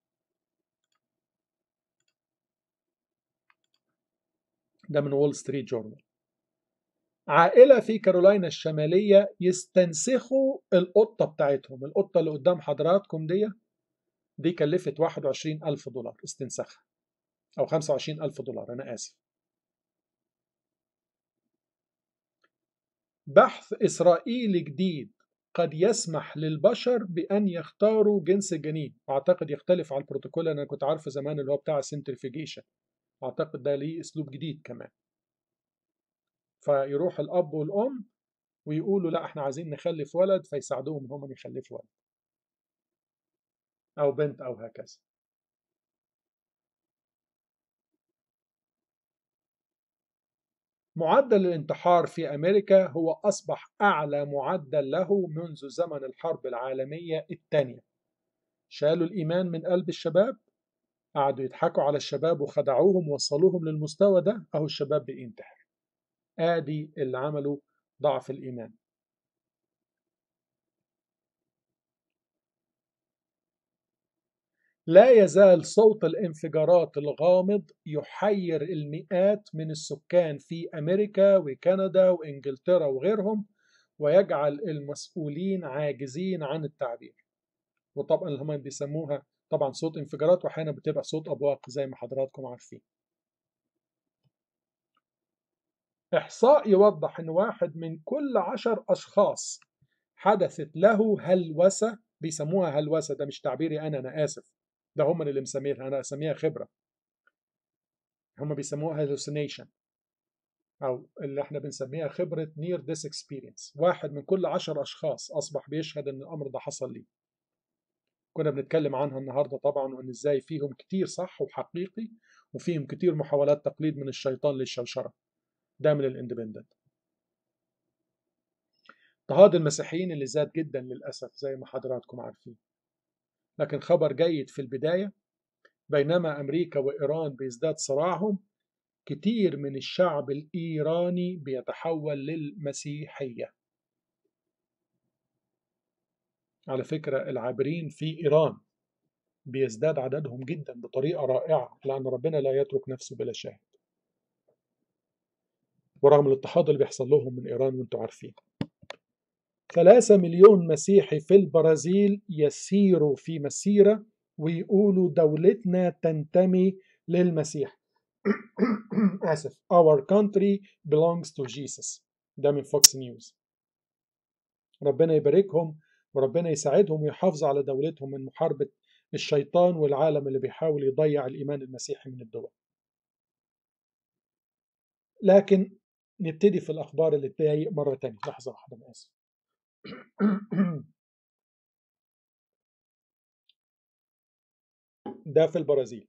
Speaker 1: ده من وول ستريت جورنال عائلة في كارولاينا الشمالية يستنسخوا القطة بتاعتهم القطة اللي قدام حضراتكم دي دي كلفت 21 ألف دولار استنساخها أو 25 ألف دولار أنا آسف بحث إسرائيلي جديد قد يسمح للبشر بأن يختاروا جنس الجنين أعتقد يختلف على البروتوكول أنا كنت عارفه زمان اللي هو بتاع سنترفيجيشن أعتقد ده ليه أسلوب جديد كمان فيروح الأب والأم ويقولوا لا احنا عايزين نخلف ولد فيساعدوهم هم يخلفوا ولد أو بنت أو هكذا معدل الانتحار في أمريكا هو أصبح أعلى معدل له منذ زمن الحرب العالمية الثانية شالوا الإيمان من قلب الشباب قعدوا يضحكوا على الشباب وخدعوهم وصلوهم للمستوى ده أهو الشباب بينتحر آدي اللي عملوا ضعف الإيمان لا يزال صوت الانفجارات الغامض يحير المئات من السكان في امريكا وكندا وانجلترا وغيرهم ويجعل المسؤولين عاجزين عن التعبير وطبعا اللي هم بيسموها طبعا صوت انفجارات واحيانا بتبقى صوت ابواق زي ما حضراتكم عارفين احصاء يوضح ان واحد من كل عشر اشخاص حدثت له هلوسه بيسموها هلوسه ده مش تعبيري انا انا اسف ده هم اللي مسمينها انا اسميها خبره هم بيسموها hallucination او اللي احنا بنسميها خبره near death experience واحد من كل عشر اشخاص اصبح بيشهد ان الامر ده حصل ليه كنا بنتكلم عنها النهارده طبعا وان ازاي فيهم كتير صح وحقيقي وفيهم كتير محاولات تقليد من الشيطان للشوشره ده من الاندبندنت اضطهاد المسيحيين اللي زاد جدا للاسف زي ما حضراتكم عارفين لكن خبر جيد في البدايه بينما امريكا وايران بيزداد صراعهم كتير من الشعب الايراني بيتحول للمسيحيه على فكره العابرين في ايران بيزداد عددهم جدا بطريقه رائعه لان ربنا لا يترك نفسه بلا شاهد ورغم الاضطهاد اللي بيحصل لهم من ايران وانتم عارفين ثلاثة مليون مسيحي في البرازيل يسيروا في مسيرة ويقولوا دولتنا تنتمي للمسيح آسف our country belongs to Jesus ده من فوكس نيوز ربنا يباركهم وربنا يساعدهم ويحافظ على دولتهم من محاربة الشيطان والعالم اللي بيحاول يضيع الإيمان المسيحي من الدول لكن نبتدي في الأخبار اللي تضايق مرة تانية لحظة واحدة أنا آسف ده في البرازيل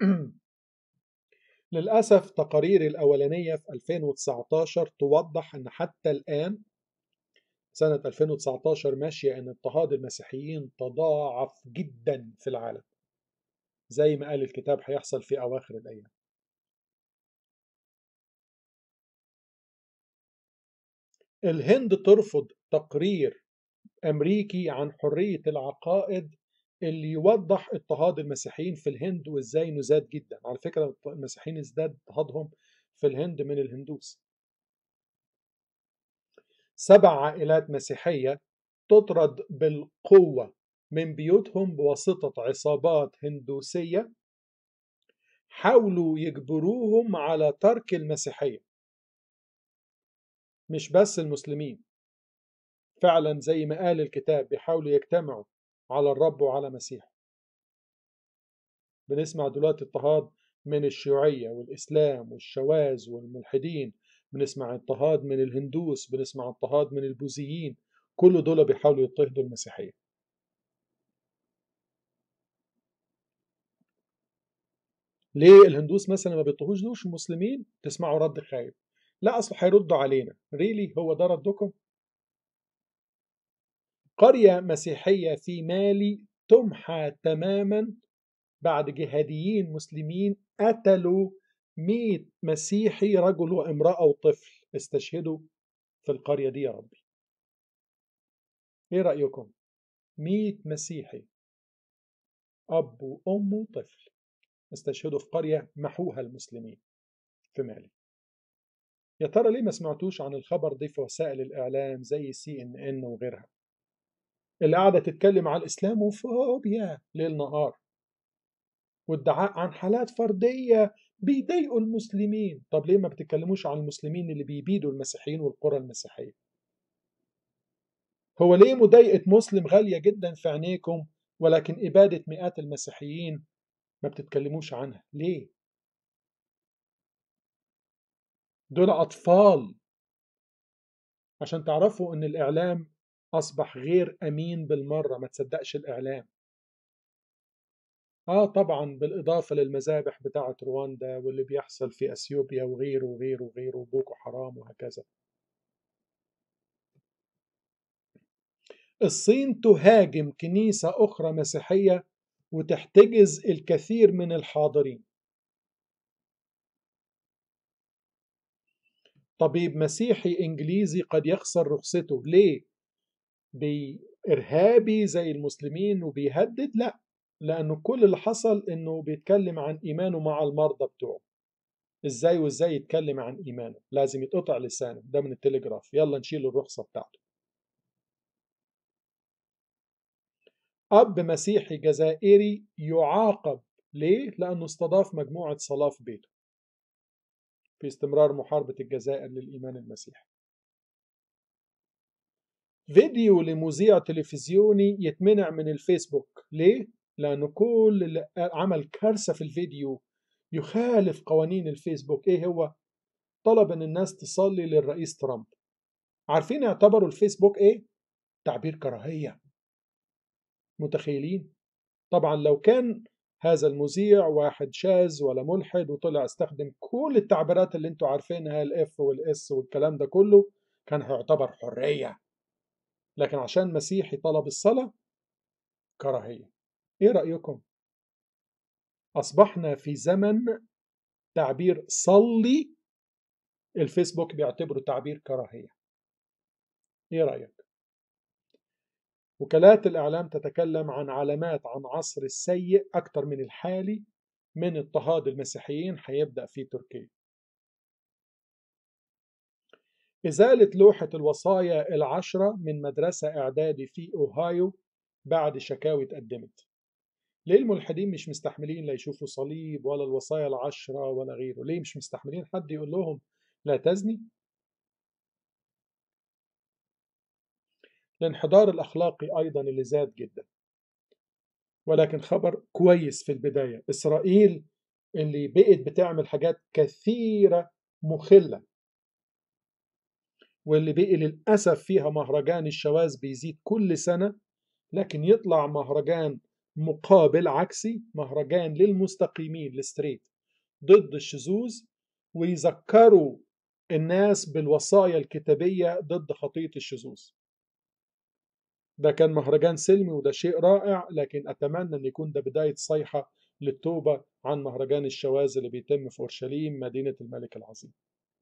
Speaker 1: للأسف تقارير الأولانية في 2019 توضح أن حتى الآن سنة 2019 ماشية أن اضطهاد المسيحيين تضاعف جدا في العالم زي ما قال الكتاب هيحصل في أواخر الأيام الهند ترفض تقرير أمريكي عن حرية العقائد اللي يوضح اضطهاد المسيحيين في الهند وازاي انه زاد جدا على فكرة المسيحيين ازداد اضطهادهم في الهند من الهندوس سبع عائلات مسيحية تطرد بالقوة من بيوتهم بواسطة عصابات هندوسية حاولوا يجبروهم على ترك المسيحية مش بس المسلمين فعلا زي ما قال الكتاب بيحاولوا يجتمعوا على الرب وعلى مسيح بنسمع دلوقتي اضطهاد من الشيوعية والإسلام والشواذ والملحدين بنسمع اضطهاد من الهندوس بنسمع اضطهاد من البوذيين كل دول بيحاولوا يضطهدوا المسيحية ليه الهندوس مثلا ما بيضطهوش المسلمين تسمعوا رد خايب لا اصل هيردوا علينا ريلي هو ده ردكم قرية مسيحية في مالي تمحى تماما بعد جهاديين مسلمين قتلوا 100 مسيحي رجل وامرأة وطفل استشهدوا في القرية دي يا ربي ايه رأيكم 100 مسيحي أب وأم وطفل استشهدوا في قرية محوها المسلمين في مالي يا ترى ليه ما سمعتوش عن الخبر ده في وسائل الإعلام زي سي إن إن وغيرها اللي قاعدة تتكلم على الإسلام وفوبيا ليل نهار والدعاء عن حالات فردية بيضايقوا المسلمين طب ليه ما بتتكلموش عن المسلمين اللي بيبيدوا المسيحيين والقرى المسيحية هو ليه مضايقة مسلم غالية جدا في عينيكم ولكن إبادة مئات المسيحيين ما بتتكلموش عنها ليه دول أطفال عشان تعرفوا أن الإعلام أصبح غير أمين بالمرة ما تصدقش الإعلام آه طبعا بالإضافة للمذابح بتاعة رواندا واللي بيحصل في أثيوبيا وغيره وغيره وغيره وبوكو حرام وهكذا الصين تهاجم كنيسة أخرى مسيحية وتحتجز الكثير من الحاضرين طبيب مسيحي إنجليزي قد يخسر رخصته ليه؟ بإرهابي زي المسلمين وبيهدد؟ لا لأنه كل اللي حصل إنه بيتكلم عن إيمانه مع المرضى بتوعه إزاي وإزاي يتكلم عن إيمانه لازم يتقطع لسانه ده من التليجراف يلا نشيل الرخصة بتاعته أب مسيحي جزائري يعاقب ليه؟ لأنه استضاف مجموعة صلاة في بيته في استمرار محاربة الجزائر للإيمان المسيحي فيديو لمذيع تلفزيوني يتمنع من الفيسبوك ليه؟ لأنه كل اللي عمل كارثة في الفيديو يخالف قوانين الفيسبوك إيه هو؟ طلب أن الناس تصلي للرئيس ترامب عارفين اعتبروا الفيسبوك إيه؟ تعبير كراهية متخيلين؟ طبعا لو كان هذا المذيع واحد شاذ ولا ملحد وطلع استخدم كل التعبيرات اللي انتوا عارفينها الاف والاس والكلام ده كله كان هيعتبر حرية لكن عشان مسيحي طلب الصلاة كراهية ايه رأيكم أصبحنا في زمن تعبير صلي الفيسبوك بيعتبره تعبير كراهية ايه رأيك وكالات الإعلام تتكلم عن علامات عن عصر السيء أكثر من الحالي من اضطهاد المسيحيين هيبدأ في تركيا إزالة لوحة الوصايا العشرة من مدرسة إعدادي في أوهايو بعد شكاوي اتقدمت ليه الملحدين مش مستحملين لا يشوفوا صليب ولا الوصايا العشرة ولا غيره ليه مش مستحملين حد يقول لهم لا تزني الانحدار الأخلاقي أيضا اللي زاد جدا ولكن خبر كويس في البداية إسرائيل اللي بقت بتعمل حاجات كثيرة مخلة واللي بقي للأسف فيها مهرجان الشواذ بيزيد كل سنة لكن يطلع مهرجان مقابل عكسي مهرجان للمستقيمين الستريت ضد الشذوذ ويذكروا الناس بالوصايا الكتابية ضد خطية الشذوذ ده كان مهرجان سلمي وده شيء رائع لكن أتمنى أن يكون ده بداية صيحة للتوبة عن مهرجان الشواذ اللي بيتم في أورشليم مدينة الملك العظيم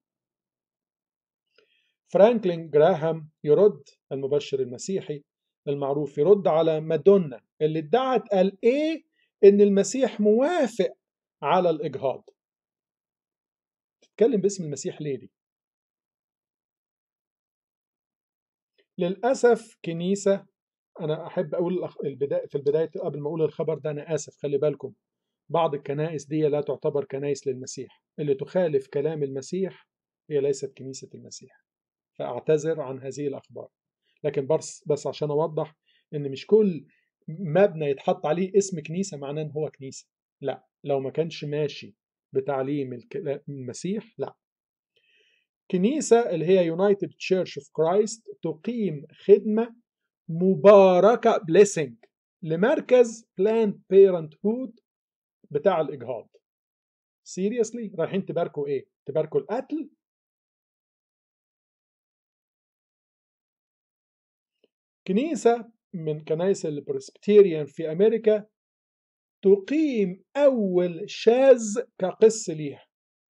Speaker 1: فرانكلين جراهام يرد المبشر المسيحي المعروف يرد على مادونا اللي ادعت قال ايه ان المسيح موافق على الاجهاض تتكلم باسم المسيح ليه دي للاسف كنيسه انا احب اقول البداية في البدايه قبل ما اقول الخبر ده انا اسف خلي بالكم بعض الكنائس دي لا تعتبر كنائس للمسيح اللي تخالف كلام المسيح هي ليست كنيسه المسيح فاعتذر عن هذه الاخبار لكن بس بس عشان اوضح ان مش كل مبنى يتحط عليه اسم كنيسه معناه ان هو كنيسه لا لو ما كانش ماشي بتعليم المسيح لا كنيسه اللي هي يونايتد تشيرش اوف كرايست تقيم خدمه مباركه بليسنج لمركز بلاند بيرنت هود بتاع الاجهاض سيريسلي رايحين تباركوا ايه تباركوا القتل كنيسة من كنائس البرسبتيريان في أمريكا تقيم أول شاذ كقس ليها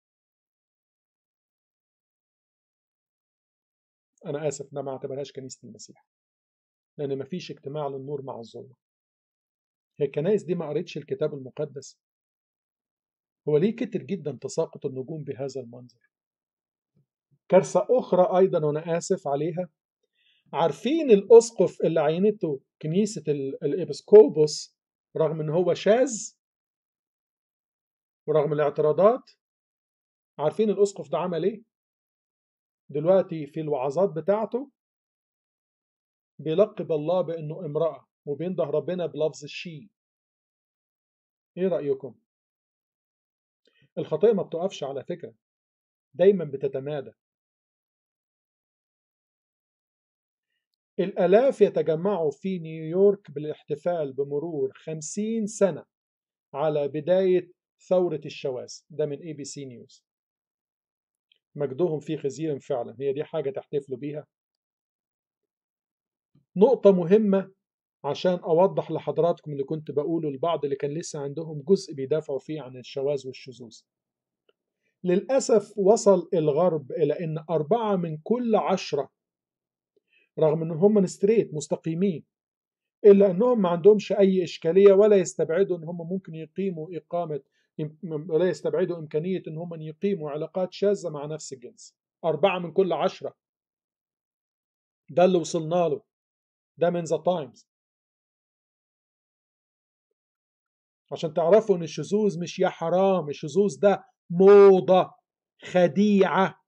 Speaker 1: أنا آسف أنا ما اعتبرهاش كنيسة المسيح لأن ما فيش اجتماع للنور مع الظلمة هي الكنائس دي ما قريتش الكتاب المقدس هو ليه كتر جدا تساقط النجوم بهذا المنظر كارثة أخرى أيضا وأنا آسف عليها عارفين الأسقف اللي عينته كنيسة الإبسكوبوس رغم إن هو شاذ ورغم الاعتراضات عارفين الأسقف ده عمل إيه؟ دلوقتي في الوعظات بتاعته بيلقب الله بأنه امرأة وبينده ربنا بلفظ الشي إيه رأيكم؟ الخطيئة ما بتقفش على فكرة دايما بتتمادى الآلاف يتجمعوا في نيويورك بالاحتفال بمرور خمسين سنة على بداية ثورة الشواذ ده من اي بي سي نيوز مجدهم في خزيهم فعلا هي دي حاجة تحتفلوا بيها نقطة مهمة عشان أوضح لحضراتكم اللي كنت بقوله البعض اللي كان لسه عندهم جزء بيدافعوا فيه عن الشواذ والشذوذ للأسف وصل الغرب إلى أن أربعة من كل عشرة رغم ان هم ستريت مستقيمين الا انهم ما عندهمش اي اشكاليه ولا يستبعدوا ان هم ممكن يقيموا اقامه ولا يستبعدوا امكانيه ان هم يقيموا علاقات شاذه مع نفس الجنس اربعه من كل عشره ده اللي وصلنا له ده من ذا تايمز عشان تعرفوا ان الشذوذ مش يا حرام الشذوذ ده موضه خديعه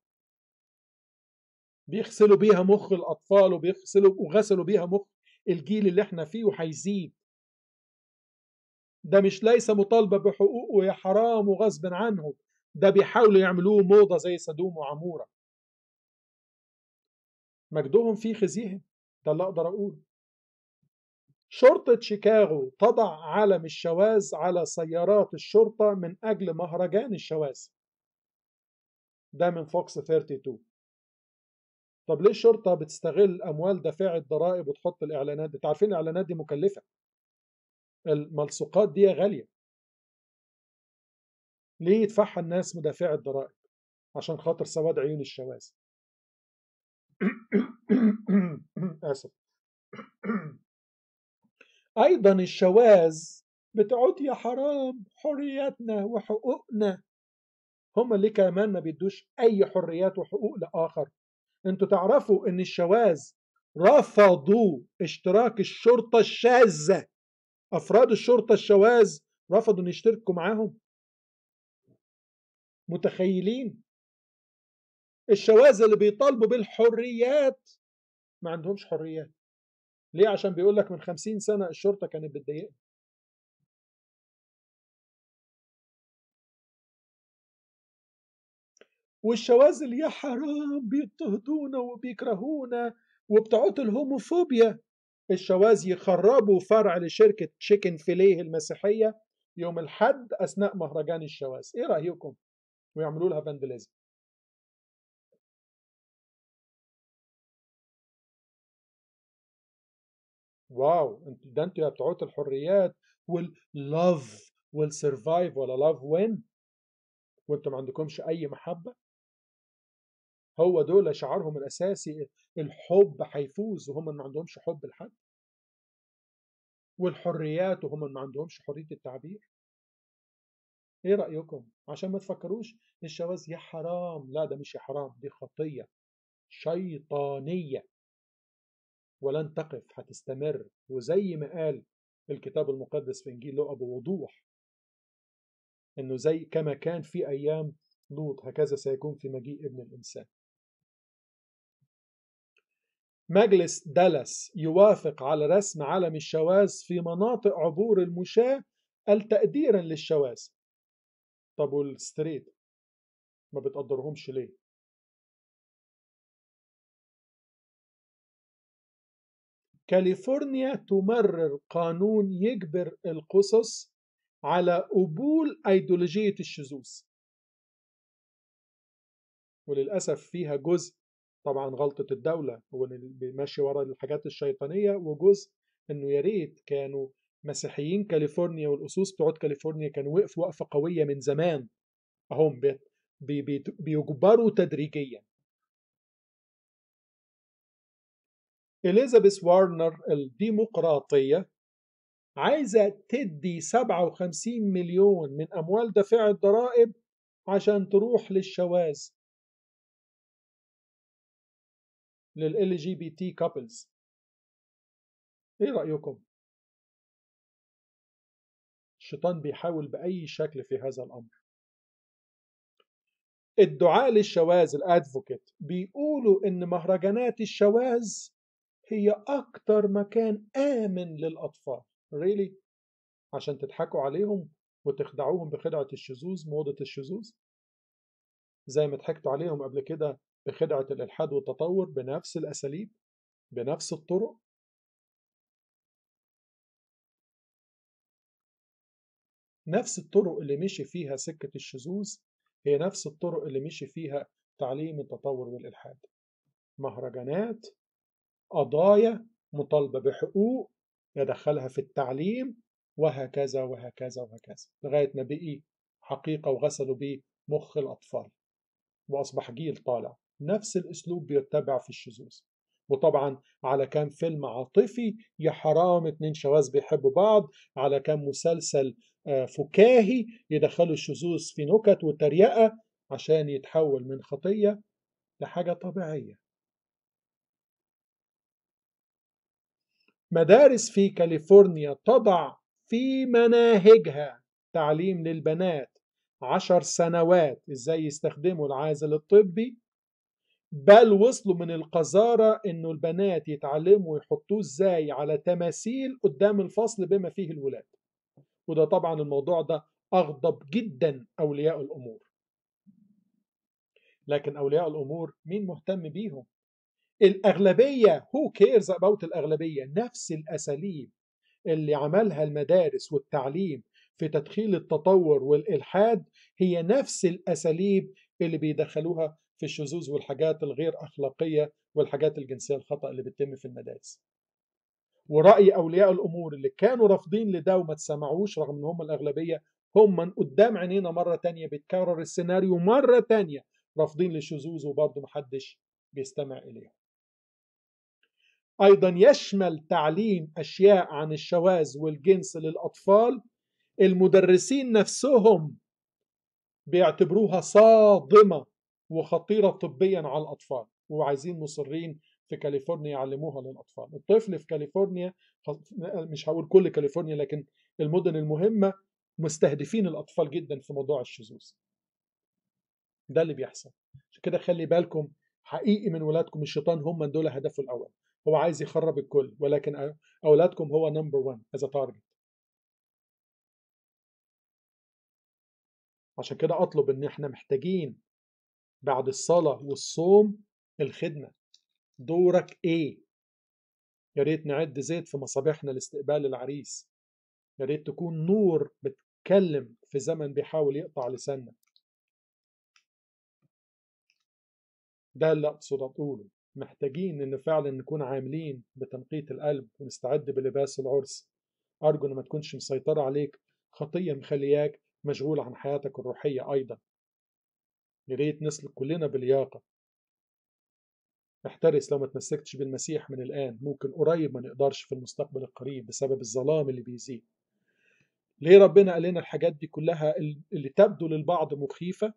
Speaker 1: بيغسلوا بيها مخ الاطفال وبيغسلوا وغسلوا بيها مخ الجيل اللي احنا فيه وهيزيد ده مش ليس مطالبه بحقوقه يا حرام وغصب عنه ده بيحاولوا يعملوه موضه زي سدوم وعموره مجدهم في خزيهم ده اللي اقدر اقوله شرطة شيكاغو تضع علم الشواذ على سيارات الشرطة من أجل مهرجان الشواذ ده من فوكس 32 طب ليه الشرطة بتستغل أموال دافعي الضرائب وتحط الإعلانات دي؟ عارفين الإعلانات دي مكلفة الملصقات دي غالية ليه يدفعها الناس مدافعي الضرائب عشان خاطر سواد عيون الشواذ آسف أيضا الشواذ بتعود يا حرام حرياتنا وحقوقنا هم اللي كمان ما بيدوش أي حريات وحقوق لآخر انتوا تعرفوا ان الشواذ رفضوا اشتراك الشرطة الشاذة أفراد الشرطة الشواذ رفضوا ان يشتركوا معاهم متخيلين الشواذ اللي بيطالبوا بالحريات ما عندهمش حريات ليه عشان بيقول لك من خمسين سنة الشرطة كانت بتضايقنا والشواذ اللي يا حرام بيضطهدونا وبيكرهونا وبتوعات الهوموفوبيا الشواذ يخربوا فرع لشركة تشيكن فيليه المسيحية يوم الحد أثناء مهرجان الشواذ إيه رأيكم؟ ويعملوا لها فاندليزم واو ده انتوا يا بتوعات الحريات واللاف والسرفايف ولا لاف وين وانتوا ما عندكمش اي محبه هو دول شعارهم الاساسي الحب هيفوز وهم ما عندهمش حب لحد والحريات وهم ما عندهمش حريه التعبير ايه رايكم عشان ما تفكروش الشواذ يا حرام لا ده مش يا حرام دي خطيه شيطانيه ولن تقف هتستمر وزي ما قال الكتاب المقدس في انجيل لوقا بوضوح انه زي كما كان في ايام لوط هكذا سيكون في مجيء ابن الانسان مجلس دالاس يوافق على رسم علم الشواذ في مناطق عبور المشاة تقديرا للشواذ طب والستريت ما بتقدرهمش ليه كاليفورنيا تمرر قانون يجبر القصص على قبول أيديولوجية الشذوذ وللأسف فيها جزء طبعا غلطة الدولة هو ماشي ورا الحاجات الشيطانية وجزء انه يا ريت كانوا مسيحيين كاليفورنيا والأسوس بتوع كاليفورنيا كانوا وقفوا وقفة قوية من زمان هم بي بي بيجبروا تدريجيا إليزابيث وارنر الديمقراطية عايزة تدي 57 مليون من أموال دافع الضرائب عشان تروح للشواذ لل جي بي تي كابلز ايه رأيكم الشيطان بيحاول بأي شكل في هذا الأمر الدعاء للشواذ الادفوكيت بيقولوا ان مهرجانات الشواذ هي اكتر مكان امن للاطفال really عشان تضحكوا عليهم وتخدعوهم بخدعة الشذوذ موضة الشذوذ زي ما ضحكتوا عليهم قبل كده بخدعة الإلحاد والتطور بنفس الأساليب بنفس الطرق نفس الطرق اللي مشي فيها سكة الشذوذ هي نفس الطرق اللي مشي فيها تعليم التطور والإلحاد مهرجانات قضايا مطالبة بحقوق يدخلها في التعليم وهكذا وهكذا وهكذا لغاية ما بقي حقيقة وغسلوا بيه مخ الأطفال وأصبح جيل طالع نفس الأسلوب بيتبع في الشذوذ وطبعا على كام فيلم عاطفي يا حرام اتنين شواذ بيحبوا بعض على كام مسلسل فكاهي يدخلوا الشذوذ في نكت وتريقة عشان يتحول من خطية لحاجة طبيعية مدارس في كاليفورنيا تضع في مناهجها تعليم للبنات عشر سنوات ازاي يستخدموا العازل الطبي بل وصلوا من القذارة انه البنات يتعلموا يحطوه ازاي على تماثيل قدام الفصل بما فيه الولاد وده طبعا الموضوع ده اغضب جدا اولياء الامور لكن اولياء الامور مين مهتم بيهم الاغلبيه هو كيرز اباوت الاغلبيه نفس الاساليب اللي عملها المدارس والتعليم في تدخيل التطور والإلحاد هي نفس الأساليب اللي بيدخلوها في الشذوذ والحاجات الغير أخلاقية والحاجات الجنسية الخطأ اللي بتتم في المدارس ورأي أولياء الأمور اللي كانوا رافضين لده وما تسمعوش رغم ان هم الأغلبية هم من قدام عينينا مرة تانية بيتكرر السيناريو مرة تانية رافضين للشذوذ وبرضه محدش بيستمع إليهم أيضا يشمل تعليم أشياء عن الشواذ والجنس للأطفال المدرسين نفسهم بيعتبروها صادمة وخطيرة طبيا على الأطفال وعايزين مصرين في كاليفورنيا يعلموها للأطفال الطفل في كاليفورنيا مش هقول كل كاليفورنيا لكن المدن المهمة مستهدفين الأطفال جدا في موضوع الشذوذ ده اللي بيحصل عشان كده خلي بالكم حقيقي من ولادكم الشيطان هم دول هدفه الأول هو عايز يخرب الكل ولكن أولادكم هو نمبر 1 از تارجت عشان كده أطلب إن إحنا محتاجين بعد الصلاة والصوم الخدمة دورك إيه؟ يا ريت نعد زيت في مصابيحنا لاستقبال العريس يا ريت تكون نور بتكلم في زمن بيحاول يقطع لساننا ده اللي أقصد أقوله محتاجين إن فعلا نكون عاملين بتنقية القلب ونستعد بلباس العرس أرجو إن ما تكونش مسيطرة عليك خطية مخلياك مشغول عن حياتك الروحية أيضا يا ريت نسلك كلنا بلياقة احترس لو ما تمسكتش بالمسيح من الآن ممكن قريب ما نقدرش في المستقبل القريب بسبب الظلام اللي بيزيد ليه ربنا قال لنا الحاجات دي كلها اللي تبدو للبعض مخيفة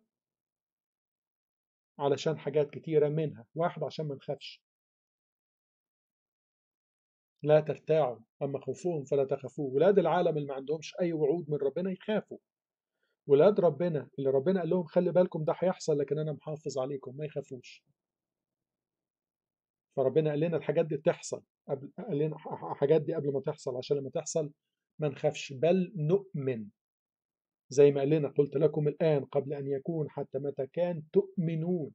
Speaker 1: علشان حاجات كتيرة منها واحد عشان ما نخافش لا ترتاعوا أما خوفوهم فلا تخافوا ولاد العالم اللي ما عندهمش أي وعود من ربنا يخافوا ولاد ربنا اللي ربنا قال لهم خلي بالكم ده هيحصل لكن أنا محافظ عليكم ما يخافوش فربنا قال لنا الحاجات دي تحصل قبل قال لنا الحاجات دي قبل ما تحصل عشان لما تحصل ما نخافش بل نؤمن زي ما قال لنا قلت لكم الآن قبل أن يكون حتى متى كان تؤمنون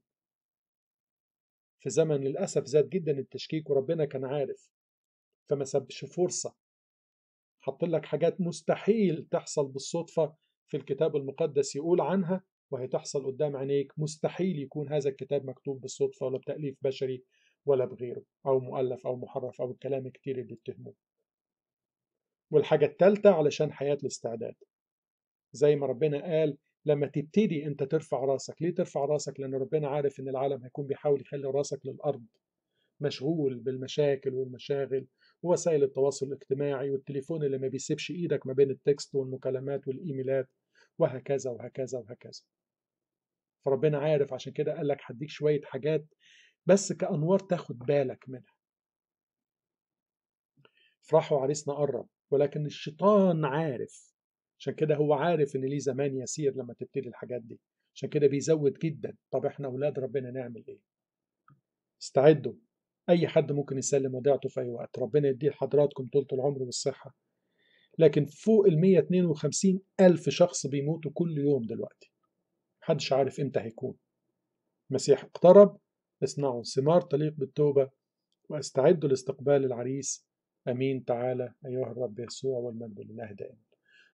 Speaker 1: في زمن للأسف زاد جدا التشكيك وربنا كان عارف فما سبش فرصة حط لك حاجات مستحيل تحصل بالصدفة في الكتاب المقدس يقول عنها وهي تحصل قدام عينيك مستحيل يكون هذا الكتاب مكتوب بالصدفة ولا بتأليف بشري ولا بغيره أو مؤلف أو محرف أو الكلام الكتير اللي اتهموه والحاجة الثالثة علشان حياة الاستعداد زي ما ربنا قال لما تبتدي انت ترفع راسك ليه ترفع راسك لان ربنا عارف ان العالم هيكون بيحاول يخلي راسك للارض مشغول بالمشاكل والمشاغل ووسائل التواصل الاجتماعي والتليفون اللي ما بيسيبش ايدك ما بين التكست والمكالمات والايميلات وهكذا وهكذا وهكذا فربنا عارف عشان كده قال لك هديك شوية حاجات بس كأنوار تاخد بالك منها افرحوا عريسنا قرب ولكن الشيطان عارف عشان كده هو عارف ان ليه زمان يسير لما تبتدي الحاجات دي عشان كده بيزود جدا طب احنا اولاد ربنا نعمل ايه استعدوا اي حد ممكن يسلم وديعته في اي وقت ربنا يديه لحضراتكم طولة العمر والصحة لكن فوق ال 152 ألف شخص بيموتوا كل يوم دلوقتي محدش عارف امتى هيكون المسيح اقترب اصنعوا ثمار تليق بالتوبة واستعدوا لاستقبال العريس أمين تعالى أيها الرب يسوع والمجد لله دائما